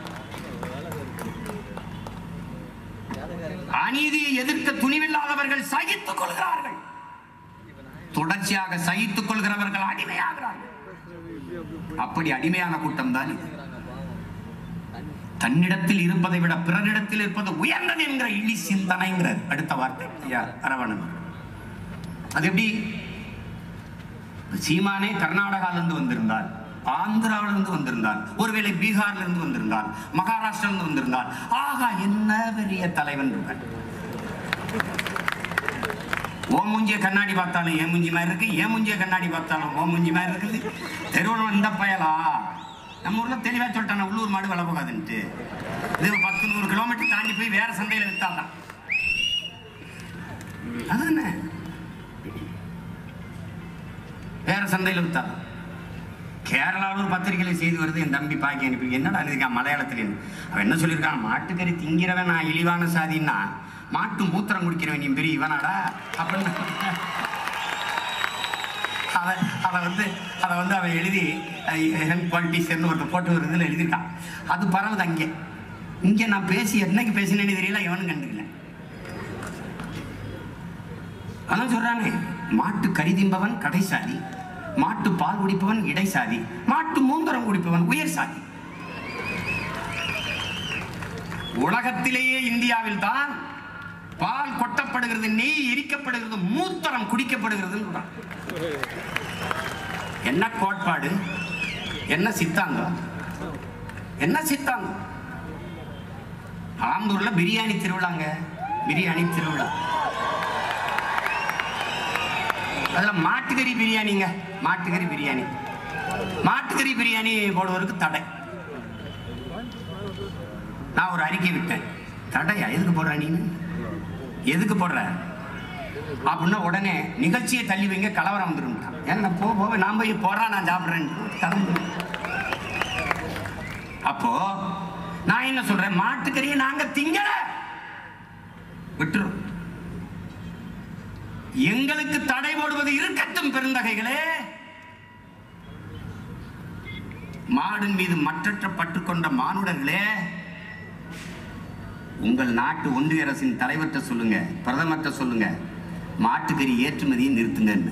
S1: அநீதியை எதிர்க்க துணிவில்லாதவர்கள் சகித்துக் கொள்கிறார்கள் தொடர்ச்சியாக சகித்துக் கொள்கிறவர்கள் அடிமையாகிறார்கள் அப்படி அடிமையான கூட்டம் தான் இது தன்னிடத்தில் இருப்பதை விட பிறரிடத்தில் இருப்பது உயர்ந்தது என்கிற இழி சிந்தனைங்கிறார் அடுத்த வார்த்தை ஐயா அரவணன் அது எப்படி சீமானே கர்நாடகால இருந்து வந்திருந்தால் ஆந்திராவில இருந்து வந்திருந்தால் ஒருவேளை பீகார்ல இருந்து வந்திருந்தால் மகாராஷ்டிரா இருந்து வந்திருந்தால் ஆகா என்ன பெரிய தலைவன் இருப்பார் ஓ மூஞ்சிய கண்ணாடி பார்த்தாலும் ஏன் மூஞ்சி மாதிரி இருக்கு ஏன் மூஞ்சிய கண்ணாடி பார்த்தாலும் ஓ மூஞ்சி மாதிரி இருக்குது தெருவில் இந்த பயலா நம்ம ஊர்ல தெளிவா சொல்லிட்டான உள்ளூர் மாடு வள போகாதுன்ட்டு இது பத்து நூறு கிலோமீட்டர் தாண்டி போய் வேற சந்தையில வித்தாதான் அதானே வேற சந்தையில வித்தாதான் கேரளாவில் ஒரு பத்திரிகையில செய்தி வருது என் தம்பி பாக்கி அனுப்பி என்னடா எழுதிருக்கான் மலையாளத்துல அவன் என்ன சொல்லியிருக்கான் மாட்டுக்கறி திங்கிறவன் நான் இழிவான சாதின்னா மாட்டு மூத்திரம் குடிக்கிறவன் நீ பெரிய இவனாடா அப்படின்னு அதை அதை வந்து அதை வந்து அவன் எழுதி ஹெல்த் குவாலிட்டிஸ்னு ஒருத்தர் போட்டு ஒரு இதில் எழுதியிருக்கான் அது பரவுது அங்கே இங்கே நான் பேசி என்னைக்கு பேசினேன்னு தெரியல எவனும் கண்டுக்கல அதான் சொல்றானே மாட்டு கறி திம்பவன் கடைசாதி மாட்டு பால் குடிப்பவன் இடைசாதி மாட்டு மூந்தரம் குடிப்பவன் உயர் சாதி உலகத்திலேயே இந்தியாவில் தான் பால் கொட்டப்படுகிறது நெய் எரிக்கப்படுகிறது மூத்தரம் குடிக்கப்படுகிறது என்ன கோட்பாடு என்ன சித்தாந்தம் என்ன சித்தாந்தம் ஆம்பூர்ல பிரியாணி திருவிழாங்க பிரியாணி திருவிழா அதுல மாட்டுக்கறி பிரியாணிங்க மாட்டுக்கறி பிரியாணி மாட்டுக்கறி பிரியாணி போடுவதற்கு தடை நான் ஒரு அறிக்கை விட்டேன் தடையா எதுக்கு போடுற நீனு எதுக்கு போடுற அப்படின்னா உடனே நிகழ்ச்சியை தள்ளி வைங்க கலவரம் வந்துடும் ஏன்னா போ போக நான் போய் போடுறா நான் சாப்பிட்றேன் கிளம்பு அப்போ நான் என்ன சொல்றேன் மாட்டுக்கறியை நாங்க திங்கல விட்டுரும் எங்களுக்கு தடை போடுவது இருக்கட்டும் பெருந்தகைகளே மாடின் மீது மற்றற்ற பற்று கொண்ட மானுடர்களே உங்கள் நாட்டு ஒன்றிய அரசின் தலைவர்கிட்ட சொல்லுங்க பிரதமர்கிட்ட சொல்லுங்க மாட்டுக்கறி ஏற்றுமதியை நிறுத்துங்கன்னு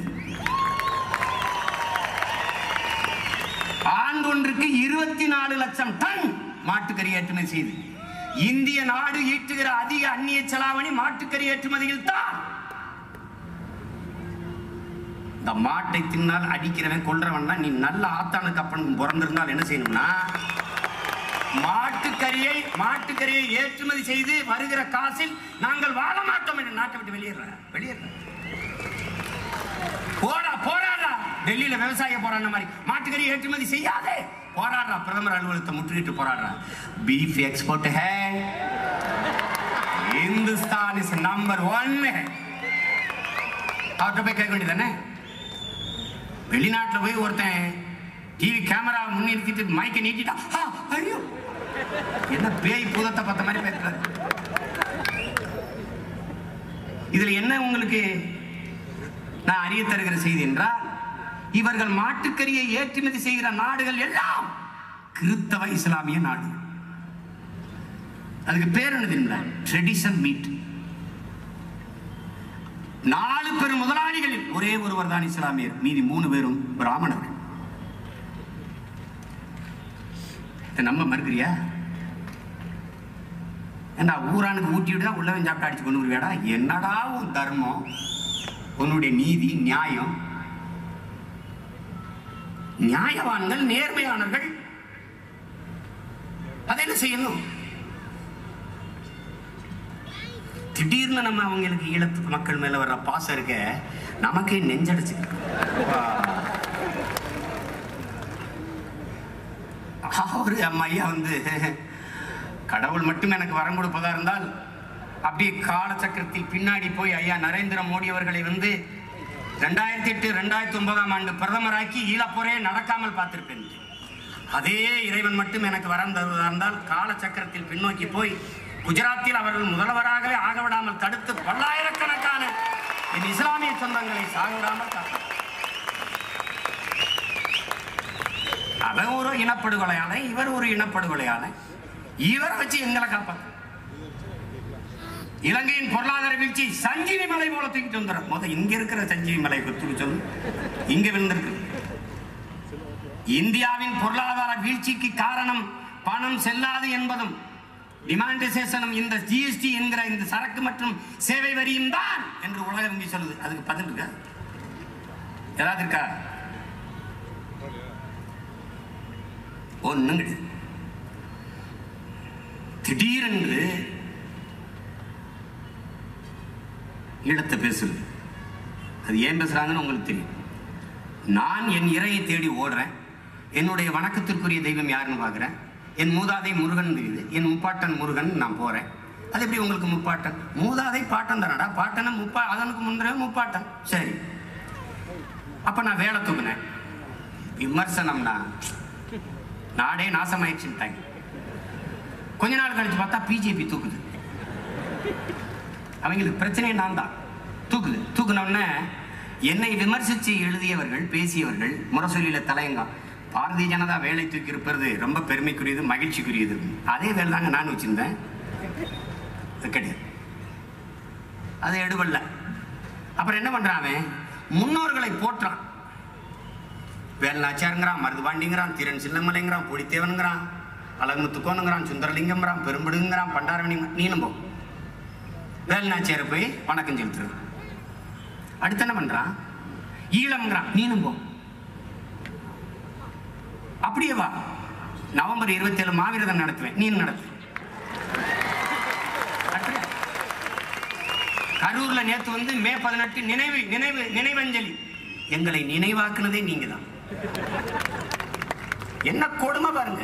S1: ஆண்டொன்றுக்கு இருபத்தி நாலு லட்சம் டன் மாட்டுக்கறி ஏற்றுமதி செய்து இந்திய நாடு ஈட்டுகிற அதிக அந்நிய செலாவணி மாட்டுக்கறி ஏற்றுமதியில் தான் இந்த மாட்டை தின்னால் அடிக்கிறவன் கொல்றவன் நீ நல்ல ஆத்தானுக்கு அப்பன் பிறந்திருந்தால் என்ன செய்யணும்னா மாட்டுக்கறியை மாட்டுக்கறியை ஏற்றுமதி செய்து வருகிற காசில் நாங்கள் வாழ மாட்டோம் என்று நாட்டை விட்டு வெளியேற வெளியேற போடா போராடா டெல்லியில விவசாய போராடின மாதிரி மாட்டுக்கறி ஏற்றுமதி செய்யாதே போராடுறா பிரதமர் அலுவலகத்தை முற்றுகிட்டு போராடுறா beef export hey Hindustan is number one அவர்கிட்ட போய் கேட்க வேண்டியதானே வெளிநாட்டுல போய் ஒருத்தன் டிவி கேமரா முன்னிறுத்திட்டு மைக்கை நீட்டிட்டா ஆ, ஐயோ என்ன பேய் பூதத்தை பார்த்த மாதிரி பேசுறாரு இதுல என்ன உங்களுக்கு நான் அறிய தருகிற செய்தி என்றால் இவர்கள் மாட்டுக்கறியை ஏற்றுமதி செய்கிற நாடுகள் எல்லாம் கிறித்தவ இஸ்லாமிய நாடு அதுக்கு பேர் என்ன தெரியுங்களா ட்ரெடிஷன் மீட் நாலு பெரும் முதலாளிகளில் ஒரே ஒருவர் தான் இஸ்லாமியர் மீதி மூணு பேரும் பிராமணர்கள் இதை நம்ப மறுக்கிறியா ஏண்டா ஊரானுக்கு ஊட்டி விட்டு தான் உள்ளவன் சாப்பிட்டு அடிச்சு கொண்டு வருவியாடா என்னடா உன் தர்மம் உன்னுடைய நீதி நியாயம் நியாயவான்கள் நேர்மையானவர்கள் அதை என்ன செய்யணும் திடீர்னு நம்ம அவங்களுக்கு ஈழத்து மக்கள் மேல வர்ற பாசம் இருக்க நமக்கே நெஞ்சடைச்சு ஒரு அம்மையா வந்து கடவுள் மட்டும் எனக்கு வரம் கொடுப்பதா இருந்தால் அப்படியே காலச்சக்கரத்தில் பின்னாடி போய் ஐயா நரேந்திர மோடி அவர்களை வந்து ரெண்டாயிரத்தி எட்டு ரெண்டாயிரத்தி ஒன்பதாம் ஆண்டு பிரதமராக்கி ஈழப்போரே நடக்காமல் பார்த்திருப்பேன் அதே இறைவன் மட்டும் எனக்கு வரம் தருவதா இருந்தால் காலச்சக்கரத்தில் பின்னோக்கி போய் குஜராத்தில் அவர்கள் முதல்வராகவே ஆக விடாமல் தடுத்து பல்லாயிரக்கணக்கான என் இஸ்லாமிய சொந்தங்களை சாக விடாமல் காத்தார். அவன் ஒரு இனப்படுகொலையாளன் இவர் ஒரு இனப்படுகொலையாளன் இவரை வச்சு எங்களை காப்பாத்து இலங்கையின் பொருளாதார வீழ்ச்சி சஞ்சீவி மலை போல தூக்கிட்டு வந்துடும் முத இங்க இருக்கிற சஞ்சீவி மலை தூக்கி சொல்லு இங்க விழுந்திருக்கு இந்தியாவின் பொருளாதார வீழ்ச்சிக்கு காரணம் பணம் செல்லாது என்பதும் டிமாண்டேஷனும் இந்த ஜிஎஸ்டி என்கிற இந்த சரக்கு மற்றும் சேவை வரியும் தான் என்று உலக வங்கி சொல்லுது அதுக்கு பதில் இருக்கா ஏதாவது இருக்கா ஒண்ணும் கிடையாது திடீரென்று ஈழத்தை பேசுது அது ஏன் பேசுறாங்கன்னு உங்களுக்கு தெரியும் நான் என் இறையை தேடி ஓடுறேன் என்னுடைய வணக்கத்திற்குரிய தெய்வம் யாருன்னு பார்க்குறேன் என் மூதாதை முருகன் தெரியுது என் முப்பாட்டன் முருகன் நான் போறேன் அது எப்படி உங்களுக்கு முப்பாட்டன் மூதாதை பாட்டன் தானடா பாட்டனை முப்பா அதனுக்கு முந்திர முப்பாட்டன் சரி அப்ப நான் வேலை தூக்குனேன் விமர்சனம்னா நாடே நாசமாயிடுச்சுட்டாங்க கொஞ்ச நாள் கழிச்சு பார்த்தா பிஜேபி தூக்குது அவங்களுக்கு பிரச்சனையே நான் தான் தூக்குது தூக்குனோடனே என்னை விமர்சித்து எழுதியவர்கள் பேசியவர்கள் முரசொலியில தலையங்க பாரதிய ஜனதா வேலை தூக்கி இருப்பது ரொம்ப பெருமைக்குரியது மகிழ்ச்சிக்குரியது அதே வேலை தாங்க நான் வச்சிருந்தேன் அது கிடையாது அது எடுபடல அப்புறம் என்ன பண்றான் அவன் முன்னோர்களை போற்றான் வேல்நாச்சியாருங்கிறான் மருதுபாண்டிங்கிறான் திறன் சின்னமலைங்கிறான் பொடித்தேவனுங்கிறான் அழகுமுத்துக்கோனுங்கிறான் சுந்தரலிங்கம்ங்கிறான் பெரும்படுங்கிறான் பண்டாரவணி நீனும் போ வேல்நாச்சியாரை போய் வணக்கம் செலுத்துறது அடுத்து என்ன பண்றான் ஈழம்ங்கிறான் நீனும் போ அப்படியே வா நவம்பர் இருபத்தி ஏழு மாவீரதம் நடத்துவேன் நீனும் நடத்து அடுத்து, கரூர்ல நேத்து வந்து மே பதினெட்டு நினைவு நினைவு நினைவஞ்சலி எங்களை நினைவாக்குனதே நீங்க தான் என்ன கொடுமை பாருங்க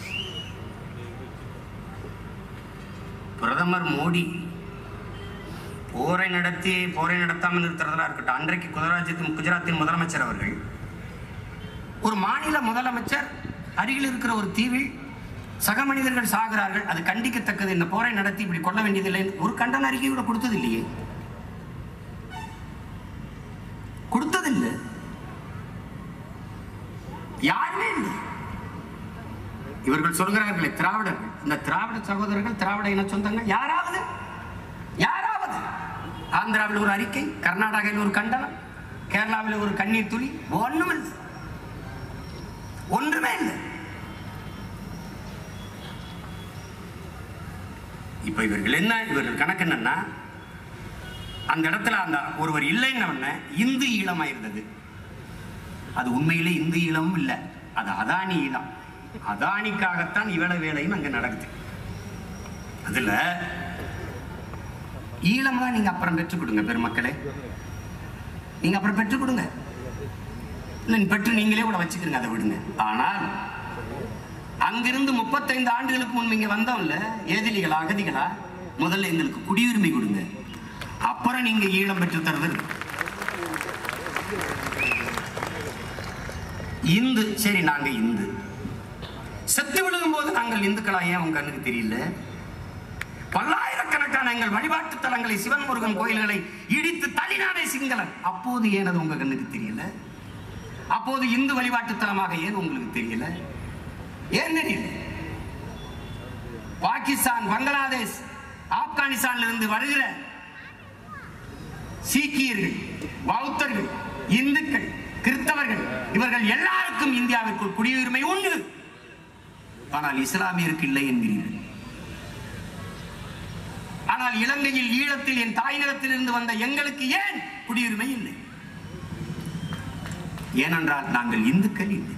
S1: பிரதமர் மோடி போரை நடத்தி போரை நடத்தாமல் நிறுத்துறதெல்லாம் இருக்கட்டும் அன்றைக்கு குஜராத்தின் குஜராத்தின் முதலமைச்சர் அவர்கள் ஒரு மாநில முதலமைச்சர் அருகில் இருக்கிற ஒரு தீவில் சக மனிதர்கள் சாகிறார்கள் அது கண்டிக்கத்தக்கது இந்த போரை நடத்தி இப்படி கொள்ள வேண்டியதில்லை ஒரு கண்டன அறிக்கை கூட கொடுத்தது இல்லையே கொடுத்ததில்லை யாருமே இல்லை இவர்கள் சொல்கிறார்களே திராவிடர்கள் இந்த திராவிட சகோதரர்கள் திராவிட இன சொந்தங்கள் யாராவது யாராவது ஆந்திராவில் ஒரு அறிக்கை கர்நாடகாவில் ஒரு கண்டனம் கேரளாவில் ஒரு கண்ணீர் துளி ஒண்ணும் இல்லை ஒன்றுமே இல்லை இப்ப இவர்கள் என்ன இவர்கள் கணக்கு என்னன்னா அந்த இடத்துல அந்த ஒருவர் இல்லைன்னு இந்து ஈழமா இருந்தது அது உண்மையிலே இந்து ஈழமும் இல்லை அது அதானி ஈழம் அதானிக்காகத்தான் இவ்வளவு வேலையும் அங்க நடக்குது அதுல ஈழம் தான் நீங்க அப்புறம் பெற்றுக் கொடுங்க பெருமக்களே நீங்க அப்புறம் பெற்றுக் கொடுங்க இல்ல பெற்று நீங்களே கூட வச்சுக்கிறீங்க அதை விடுங்க ஆனால் அங்கிருந்து முப்பத்தைந்து ஆண்டுகளுக்கு முன் இங்க வந்தோம்ல ஏதிலிகளா அகதிகளா முதல்ல எங்களுக்கு குடியுரிமை கொடுங்க அப்புறம் நீங்க ஈழம் பெற்று தருவது இந்து சரி நாங்க இந்து செத்து விழுகும் போது நாங்கள் இந்துக்களா ஏன் உங்க கண்ணுக்கு தெரியல பல்லாயிரக்கணக்கான எங்கள் வழிபாட்டு தலங்களை சிவன் முருகன் கோயில்களை இடித்து தனிநாடே சிங்களன் அப்போது ஏன் அது உங்க கண்ணுக்கு தெரியல அப்போது இந்து வழிபாட்டு தலமாக ஏன் உங்களுக்கு தெரியல ஏன் தெரியல பாகிஸ்தான் பங்களாதேஷ் ஆப்கானிஸ்தான்ல இருந்து வருகிற சீக்கியர்கள் பௌத்தர்கள் இந்துக்கள் கிறிஸ்தவர்கள் இவர்கள் எல்லாருக்கும் இந்தியாவிற்குள் குடியுரிமை உண்டு ஆனால் இஸ்லாமியருக்கு இல்லை என்கிறீர்கள் ஆனால் இலங்கையில் ஈழத்தில் என் தாய் நிலத்திலிருந்து வந்த எங்களுக்கு ஏன் குடியுரிமை இல்லை ஏனென்றால் நாங்கள் இந்துக்கள் இல்லை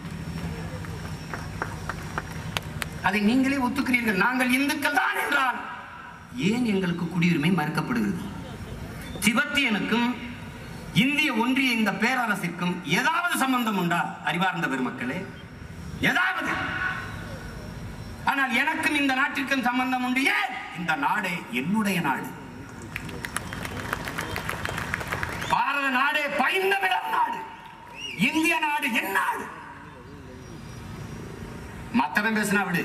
S1: அதை நீங்களே ஒத்துக்கிறீர்கள் நாங்கள் இந்துக்கள் தான் என்றால் ஏன் எங்களுக்கு குடியுரிமை மறுக்கப்படுகிறது திபெத்தியனுக்கும் இந்திய ஒன்றிய இந்த பேரரசிற்கும் ஏதாவது சம்பந்தம் உண்டா அறிவார்ந்த பெருமக்களே ஏதாவது ஆனால் எனக்கும் இந்த நாட்டிற்கும் சம்பந்தம் உண்டு ஏன் இந்த நாடே என்னுடைய நாடு பாரத நாடே பைந்தமிழர் நாடு இந்திய நாடு என் நாடு மத்தவன் பேசினா விடு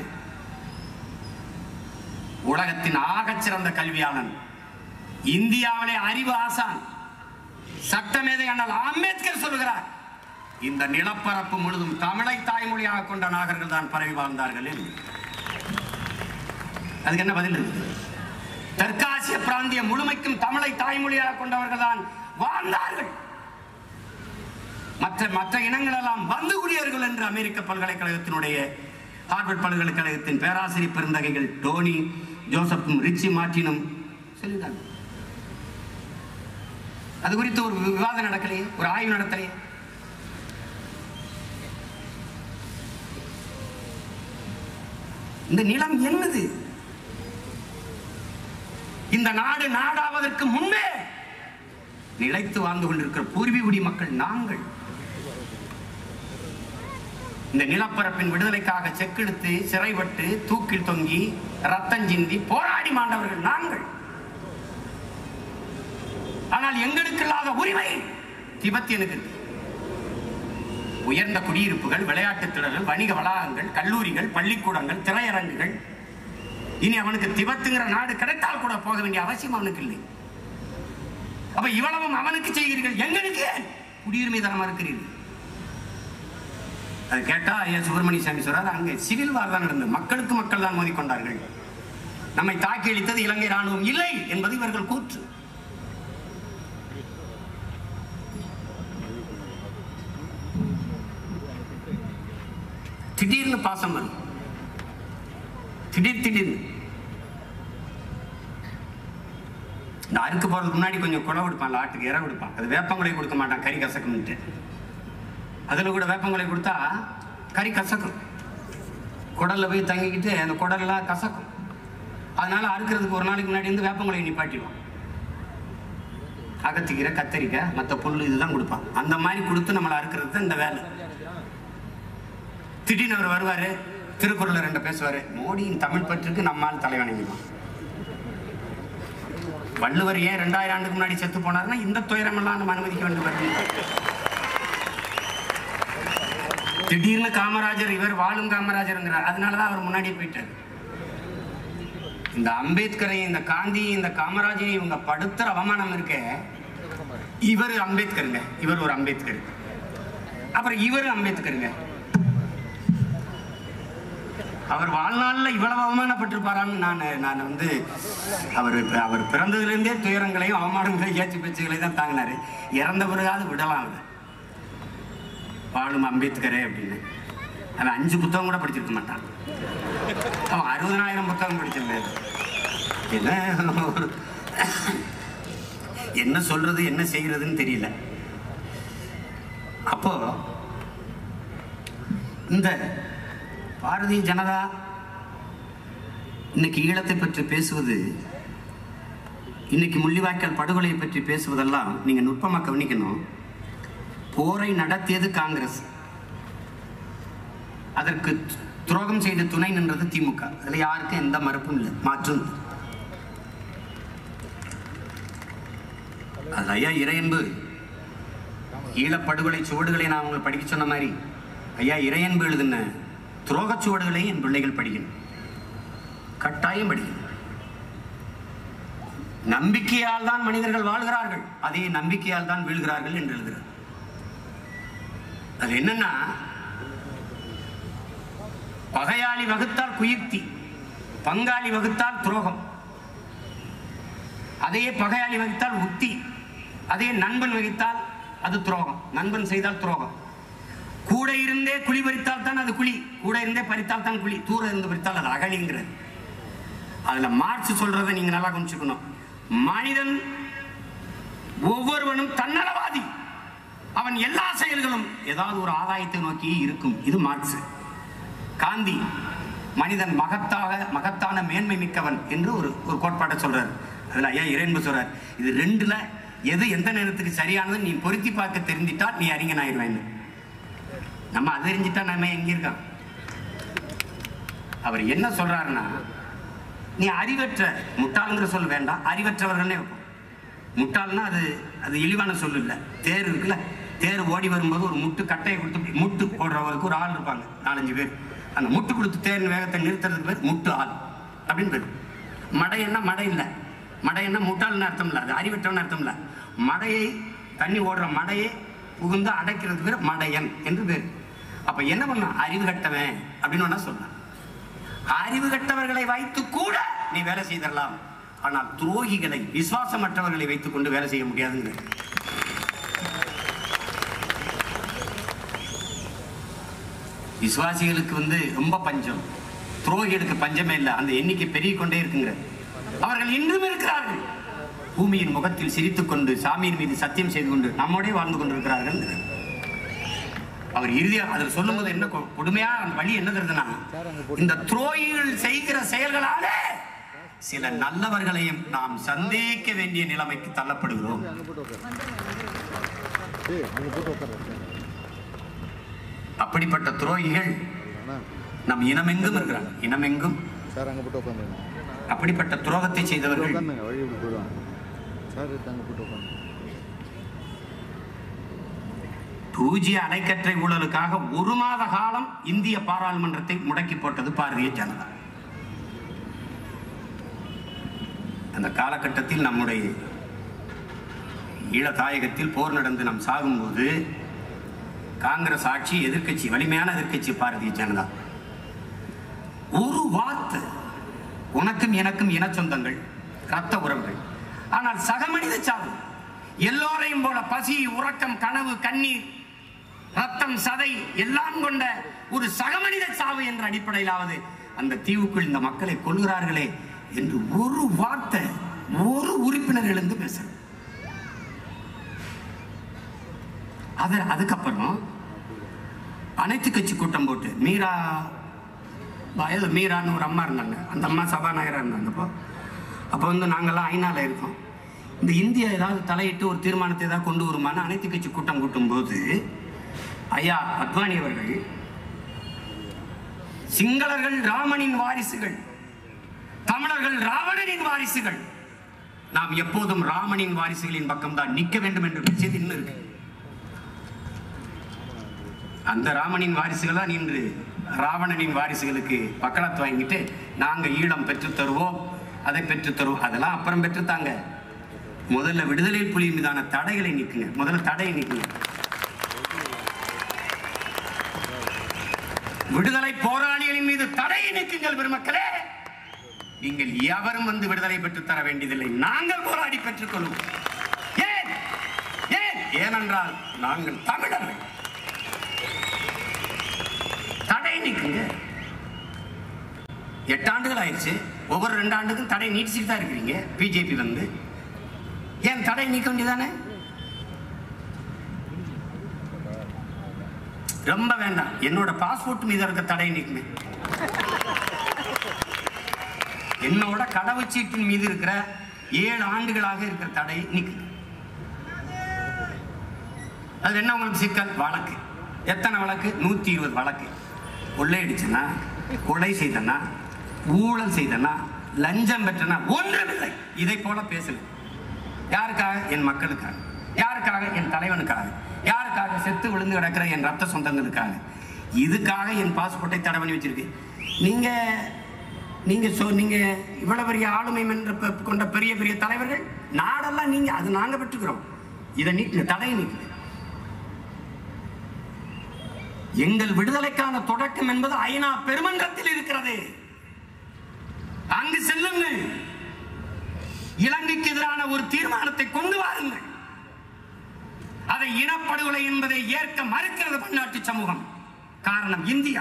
S1: உலகத்தின் ஆகச்சிறந்த கல்வியாளன் இந்தியாவிலே அறிவு ஆசான் சட்டமேதை அண்ணல் அம்பேத்கர் சொல்லுகிறார் இந்த நிலப்பரப்பு முழுதும் தமிழை தாய்மொழியாக கொண்ட நாகர்கள் தான் பரவி வாழ்ந்தார்கள் என்று. அதுக்கு என்ன பதில் இருக்கு? தெற்காசிய பிராந்திய முழுமைக்கும் தமிழை தாய்மொழியாக கொண்டவர்கள் தான் வாழ்ந்தார்கள் மற்ற மற்ற இனங்கள் எல்லாம் வந்து குடியர்கள் என்று அமெரிக்க பல்கலைக்கழகத்தினுடைய ஹார்வர்ட் பல்கலைக்கழகத்தின் பேராசிரியர் பெருந்தகைகள் டோனி ஜோசப்பும் ரிச்சி மார்டினும் சொல்லிட்டாங்க அது குறித்து ஒரு விவாதம் நடக்கலையே ஒரு ஆய்வு நடத்தலையே இந்த நிலம் என்னது இந்த நாடு நாடாவதற்கு முன்பே நிலைத்து வாழ்ந்து கொண்டிருக்கிற பூர்வீகுடி மக்கள் நாங்கள் இந்த நிலப்பரப்பின் விடுதலைக்காக செக்கெடுத்து சிறைப்பட்டு தூக்கில் தொங்கி ரத்தம் சிந்தி போராடி மாண்டவர்கள் நாங்கள் ஆனால் எங்களுக்கு இல்லாத உரிமை திபெத்தியனுக்கு இருக்கு. உயர்ந்த குடியிருப்புகள் விளையாட்டுத் திடல்கள் வணிக வளாகங்கள் கல்லூரிகள் பள்ளிக்கூடங்கள் திரையரங்குகள் இனி அவனுக்கு திபெத்துங்கிற நாடு கிடைத்தால் கூட போக வேண்டிய அவசியம் அவனுக்கு இல்லை அப்ப இவ்வளவும் அவனுக்கு செய்கிறீர்கள் எங்களுக்கு ஏன் குடியுரிமை தர மறுக்கிறீர்கள் அது கேட்டா ஐயா சுப்பிரமணிய சாமி சொல்றாரு அங்கே சிவில் வார் தான் நடந்தது மக்களுக்கு மக்கள் தான் மோதிக்கொண்டார்கள் நம்மை தாக்கி அளித்தது இலங்கை ராணுவம் இல்லை என்பது இவர்கள் கூற்று திடீர்னு பாசம் வரும் திடீர் திடீர்னு இந்த அறுக்கு போறதுக்கு முன்னாடி கொஞ்சம் குழவு கொடுப்பான் ஆட்டுக்கு இற கொடுப்பான் அது வேப்பங்குலை கொடுக்க மாட்டான் கறி கசக்கும்ட்டு அதுல கூட வேப்பங்குலை கொடுத்தா கறி கசக்கும் குடல்ல போய் தங்கிக்கிட்டு அந்த குடல்லாம் கசக்கும் அதனால அறுக்கிறதுக்கு ஒரு நாளைக்கு முன்னாடி வந்து வேப்பங்குலை நிப்பாட்டிடுவான் அகத்திக்கீரை கத்தரிக்காய் மற்ற புல் இதுதான் கொடுப்பான் அந்த மாதிரி கொடுத்து நம்மளை அறுக்கிறது தான் இந்த வேலை திடீர்னு அவர் வருவாரு திருக்குறள்ல ரெண்டு பேசுவாரு மோடியின் தமிழ் பற்றுக்கு நம்மால் தலைவணங்கிடுவான் வள்ளுவர் ஏன் ரெண்டாயிரம் ஆண்டுக்கு முன்னாடி செத்து போனார்னா இந்த துயரமெல்லாம் நம்ம அனுமதிக்க வேண்டும் வருது. திடீர்னு காமராஜர் இவர் வாழும் காமராஜர்ங்கிறார் அதனாலதான் அவர் முன்னாடியே போயிட்டார் இந்த அம்பேத்கரையும் இந்த காந்தியும் இந்த காமராஜரையும் இவங்க படுத்துற அவமானம் இருக்க இவர் அம்பேத்கருங்க இவர் ஒரு அம்பேத்கர் அப்புறம் இவர் அம்பேத்கருங்க அவர் வாழ்நாளில் இவ்வளவு அவமானப்பட்டிருப்பாரான்னு நான் நான் வந்து அவர் இப்ப- அவர் பிறந்ததுலேருந்தே துயரங்களையும் அவமானங்களையும் ஏச்சு பேச்சுகளையும் தான் தாங்கினாரு இறந்த பிறகாவது விடலாம் அவர் வாழும் அம்பேத்கரே அப்படின்னு அவன் அஞ்சு புத்தகம் கூட படிச்சிருக்க மாட்டான் அவன் அறுபதனாயிரம் புத்தகம் படிச்சிருந்தேன் என்ன ஒரு- என்ன சொல்றது என்ன செய்யறதுன்னு தெரியல அப்போ இந்த பாரதிய ஜனதா இன்னைக்கு ஈழத்தை பற்றி பேசுவது இன்னைக்கு முள்ளிவாய்க்கால் படுகொலையை பற்றி பேசுவதெல்லாம் நீங்க நுட்பமா கவனிக்கணும் போரை நடத்தியது காங்கிரஸ் அதற்கு து- துரோகம் செய்த துணை நின்றது திமுக அதுல யாருக்கும் எந்த மறுப்பும் இல்லை மாற்றும் இல்லை. அது ஐயா இறையன்பு ஈழப்படுகொலை சுவடுகளை நான் உங்களுக்கு படிக்க சொன்ன மாதிரி ஐயா இறையன்பு எழுதின துரோகச் சுவடுகளை என் பிள்ளைகள் படிக்கணும் கட்டாயம் படிக்கணும் நம்பிக்கையால் தான் மனிதர்கள் வாழ்கிறார்கள் அதே நம்பிக்கையால் தான் வீழ்கிறார்கள் என்று எழுதுகிறார் அது என்னன்னா பகையாளி வகுத்தால் குயுக்தி பங்காளி வகுத்தால் துரோகம் அதையே பகையாளி வகித்தால் உத்தி அதே நண்பன் வகித்தால் அது துரோகம் நண்பன் செய்தால் துரோகம் கூட இருந்தே குழி பறித்தால் தான் அது குழி கூட இருந்தே பறித்தால் தான் குழி தூர இருந்து பறித்தால் அது அகழிங்கிறது அதுல மார்க்ஸ் சொல்றதை நீங்க நல்லா கொஞ்சிக்கணும் மனிதன் ஒவ்வொருவனும் தன்னலவாதி அவன் எல்லா செயல்களும் ஏதாவது ஒரு ஆதாயத்தை நோக்கி இருக்கும் இது மார்க்ஸ் காந்தி மனிதன் மகத்தாக மகத்தான மேன்மை மிக்கவன் என்று ஒரு ஒரு கோட்பாட்டை சொல்றாரு அதுல ஐயா இறைன்பு சொல்றார் இது ரெண்டுல எது எந்த நேரத்துக்கு சரியானது நீ பொருத்தி பார்க்க தெரிஞ்சிட்டா நீ அறிஞன் ஆயிடுவேன் நம்ம அது தெரிஞ்சிட்டா நம்ம எங்க இருக்கோம் அவர் என்ன சொல்றாருன்னா நீ அறிவற்ற முட்டாளுங்கிற சொல் வேண்டாம் அறிவற்றவர்கள்னே வைப்போம் முட்டாள்னா அது அது இழிவான சொல் இல்லை தேர் இருக்குல்ல தேர் ஓடி வரும்போது ஒரு முட்டு கட்டையை கொடுத்து இப்படி முட்டு போடுறவருக்கு ஒரு ஆள் இருப்பாங்க நாலஞ்சு பேர் அந்த முட்டு கொடுத்து தேர் வேகத்தை நிறுத்துறதுக்கு பேர் முட்டு ஆள் அப்படின்னு பேர் மடை என்ன மடை இல்லை மடை என்ன முட்டாள்னு அர்த்தம் இல்லை அது அறிவற்றவன் அர்த்தம் இல்லை மடையை தண்ணி ஓடுற மடையை புகுந்து அடைக்கிறதுக்கு பேர் மடையன் என்று பேர் அப்ப என்ன பண்ண அறிவு கட்டவன் அப்படின்னு வேணா சொல்லலாம் அறிவு கட்டவர்களை வைத்து கூட நீ வேலை செய்திடலாம் ஆனால் துரோகிகளை விசுவாசமற்றவர்களை வைத்துக் கொண்டு வேலை செய்ய முடியாதுங்க விசுவாசிகளுக்கு வந்து ரொம்ப பஞ்சம் துரோகிகளுக்கு பஞ்சமே இல்லை அந்த எண்ணிக்கை பெருகிக் கொண்டே இருக்குங்க அவர்கள் இன்றும் இருக்கிறார்கள் பூமியின் முகத்தில் சிரித்துக் கொண்டு சாமியின் மீது சத்தியம் செய்து கொண்டு நம்மோடே வாழ்ந்து கொண்டிருக்கிறார்கள் அவர் இறுதியா அதில் சொல்லும்போது என்ன கொ- கொடுமையா அந்த வழி என்ன தெரியுதுன்னா இந்த துரோகிகள் செய்கிற செயல்களாலே சில நல்லவர்களையும் நாம் சந்தேகிக்க வேண்டிய நிலைமைக்கு தள்ளப்படுகிறோம்
S3: அங்கே போட்டு உட்காரு ஏய் அங்கே போட்டு உட்காரு
S1: அப்படிப்பட்ட துரோகிகள்
S3: அண்ணா
S1: நம் இனமெங்கும் இருக்கிறாங்க இனமெங்கும்
S3: சார் அங்கே போட்டு உட்காந்துருங்க
S1: அப்படிப்பட்ட துரோகத்தை செய்தவர்கள்
S3: உட்காந்துங்க வழி இப்படி போயிடுவாங்க சார் எடுத்து அங்கே போட்டு உட்காந்து
S1: பூஜ்ய அலைக்கற்றை ஊழலுக்காக ஒரு மாத காலம் இந்திய பாராளுமன்றத்தை முடக்கி போட்டது பாரதிய ஜனதா அந்த காலகட்டத்தில் நம்முடைய ஈழ தாயகத்தில் போர் நடந்து நாம் சாகும்போது காங்கிரஸ் ஆட்சி எதிர்க்கட்சி வலிமையான எதிர்க்கட்சி பாரதிய ஜனதா ஒரு வார்த்தை உனக்கும் எனக்கும் இன சொந்தங்கள் ரத்த உறவுகள் ஆனால் சக மனித சாவு எல்லோரையும் போல பசி உறக்கம் கனவு கண்ணீர் ரத்தம் சதை எல்லாம் கொண்ட ஒரு சகமனித சாவு என்ற அடிப்படையிலாவது அந்த தீவுக்குள் இந்த மக்களை கொள்கிறார்களே என்று ஒரு வார்த்தை ஒரு உறுப்பினர் எழுந்து பேசுறது அது அதுக்கப்புறம் அனைத்து கட்சி கூட்டம் போட்டு மீரா வயது மீரான்னு ஒரு அம்மா இருந்தாங்க அந்த அம்மா சபாநாயகராக இருந்தாங்க அப்போ அப்போ வந்து நாங்கள்லாம் ஐநால இருக்கோம் இந்த இந்தியா ஏதாவது தலையிட்டு ஒரு தீர்மானத்தை ஏதாவது கொண்டு வருமான்னு அனைத்து கட்சி கூட்டம் கூட்டும்போது ஐயா அத்வானி அவர்கள் சிங்களர்கள் ராமனின் வாரிசுகள் தமிழர்கள் ராவணனின் வாரிசுகள் நாம் எப்போதும் ராமனின் வாரிசுகளின் பக்கம் தான் நிற்க வேண்டும் என்று பேசியது இன்னும் இருக்கு அந்த ராமனின் வாரிசுகள் தான் இன்று ராவணனின் வாரிசுகளுக்கு பக்கலத்து வாங்கிட்டு நாங்க ஈழம் பெற்றுத் தருவோம் அதை பெற்றுத் தருவோம் அதெல்லாம் அப்புறம் பெற்றுத்தாங்க முதல்ல விடுதலை புலி மீதான தடைகளை நீக்குங்க முதல்ல தடையை நீக்குங்க விடுதலை போராளிகளின் மீது தடையை நீக்குங்கள் பெருமக்களே நீங்கள் எவரும் வந்து விடுதலை பெற்றுத் தர வேண்டியதில்லை நாங்கள் போராடி பெற்றுக் கொள்வோம் ஏன் ஏன் ஏனென்றால் நாங்கள் தமிழர்கள் தடை நீக்குங்க எட்டு ஆண்டுகள் ஆயிடுச்சு ஒவ்வொரு ரெண்டு ஆண்டுக்கும் தடை நீட்டிச்சுட்டு தான் இருக்கிறீங்க பிஜேபி வந்து ஏன் தடை நீக்க வேண்டியதானே ரொம்ப வேண்டாம் என்னோட பாஸ்போர்ட் மீது இருக்க தடை நீக்குங்க என்னோட கடவுச்சீட்டின் மீது இருக்கிற ஏழு ஆண்டுகளாக இருக்கிற தடை நீக்குங்க அது என்ன உங்களுக்கு சிக்கல் வழக்கு எத்தனை வழக்கு நூத்தி இருபது வழக்கு கொள்ளையடிச்சனா கொலை செய்தனா ஊழல் செய்தனா லஞ்சம் பெற்றனா ஒன்றுமில்லை இதை போல பேசல யாருக்காக என் மக்களுக்காக யாருக்காக என் தலைவனுக்காக யாருக்காக செத்து விழுந்து கிடக்கிற என் ரத்த சொந்தங்களுக்காக இதுக்காக என் பாஸ்போர்ட்டை தடை பண்ணி வச்சிருக்கு நீங்க நீங்க சொ நீங்க இவ்வளவு பெரிய ஆளுமை என்ற பெ- கொண்ட பெரிய பெரிய தலைவர்கள் நாடெல்லாம் நீங்க அது நாங்க பெற்றுக்கிறோம் இதை நீக்குங்க தடையை நீக்குங்க எங்கள் விடுதலைக்கான தொடக்கம் என்பது ஐநா பெருமன்றத்தில் இருக்கிறது அங்கு செல்லுங்கள் இலங்கைக்கு எதிரான ஒரு தீர்மானத்தை கொண்டு வாருங்கள் அதை இனப்படுகொலை என்பதை ஏற்க மறுக்கிறது பன்னாட்டு சமூகம் காரணம் இந்தியா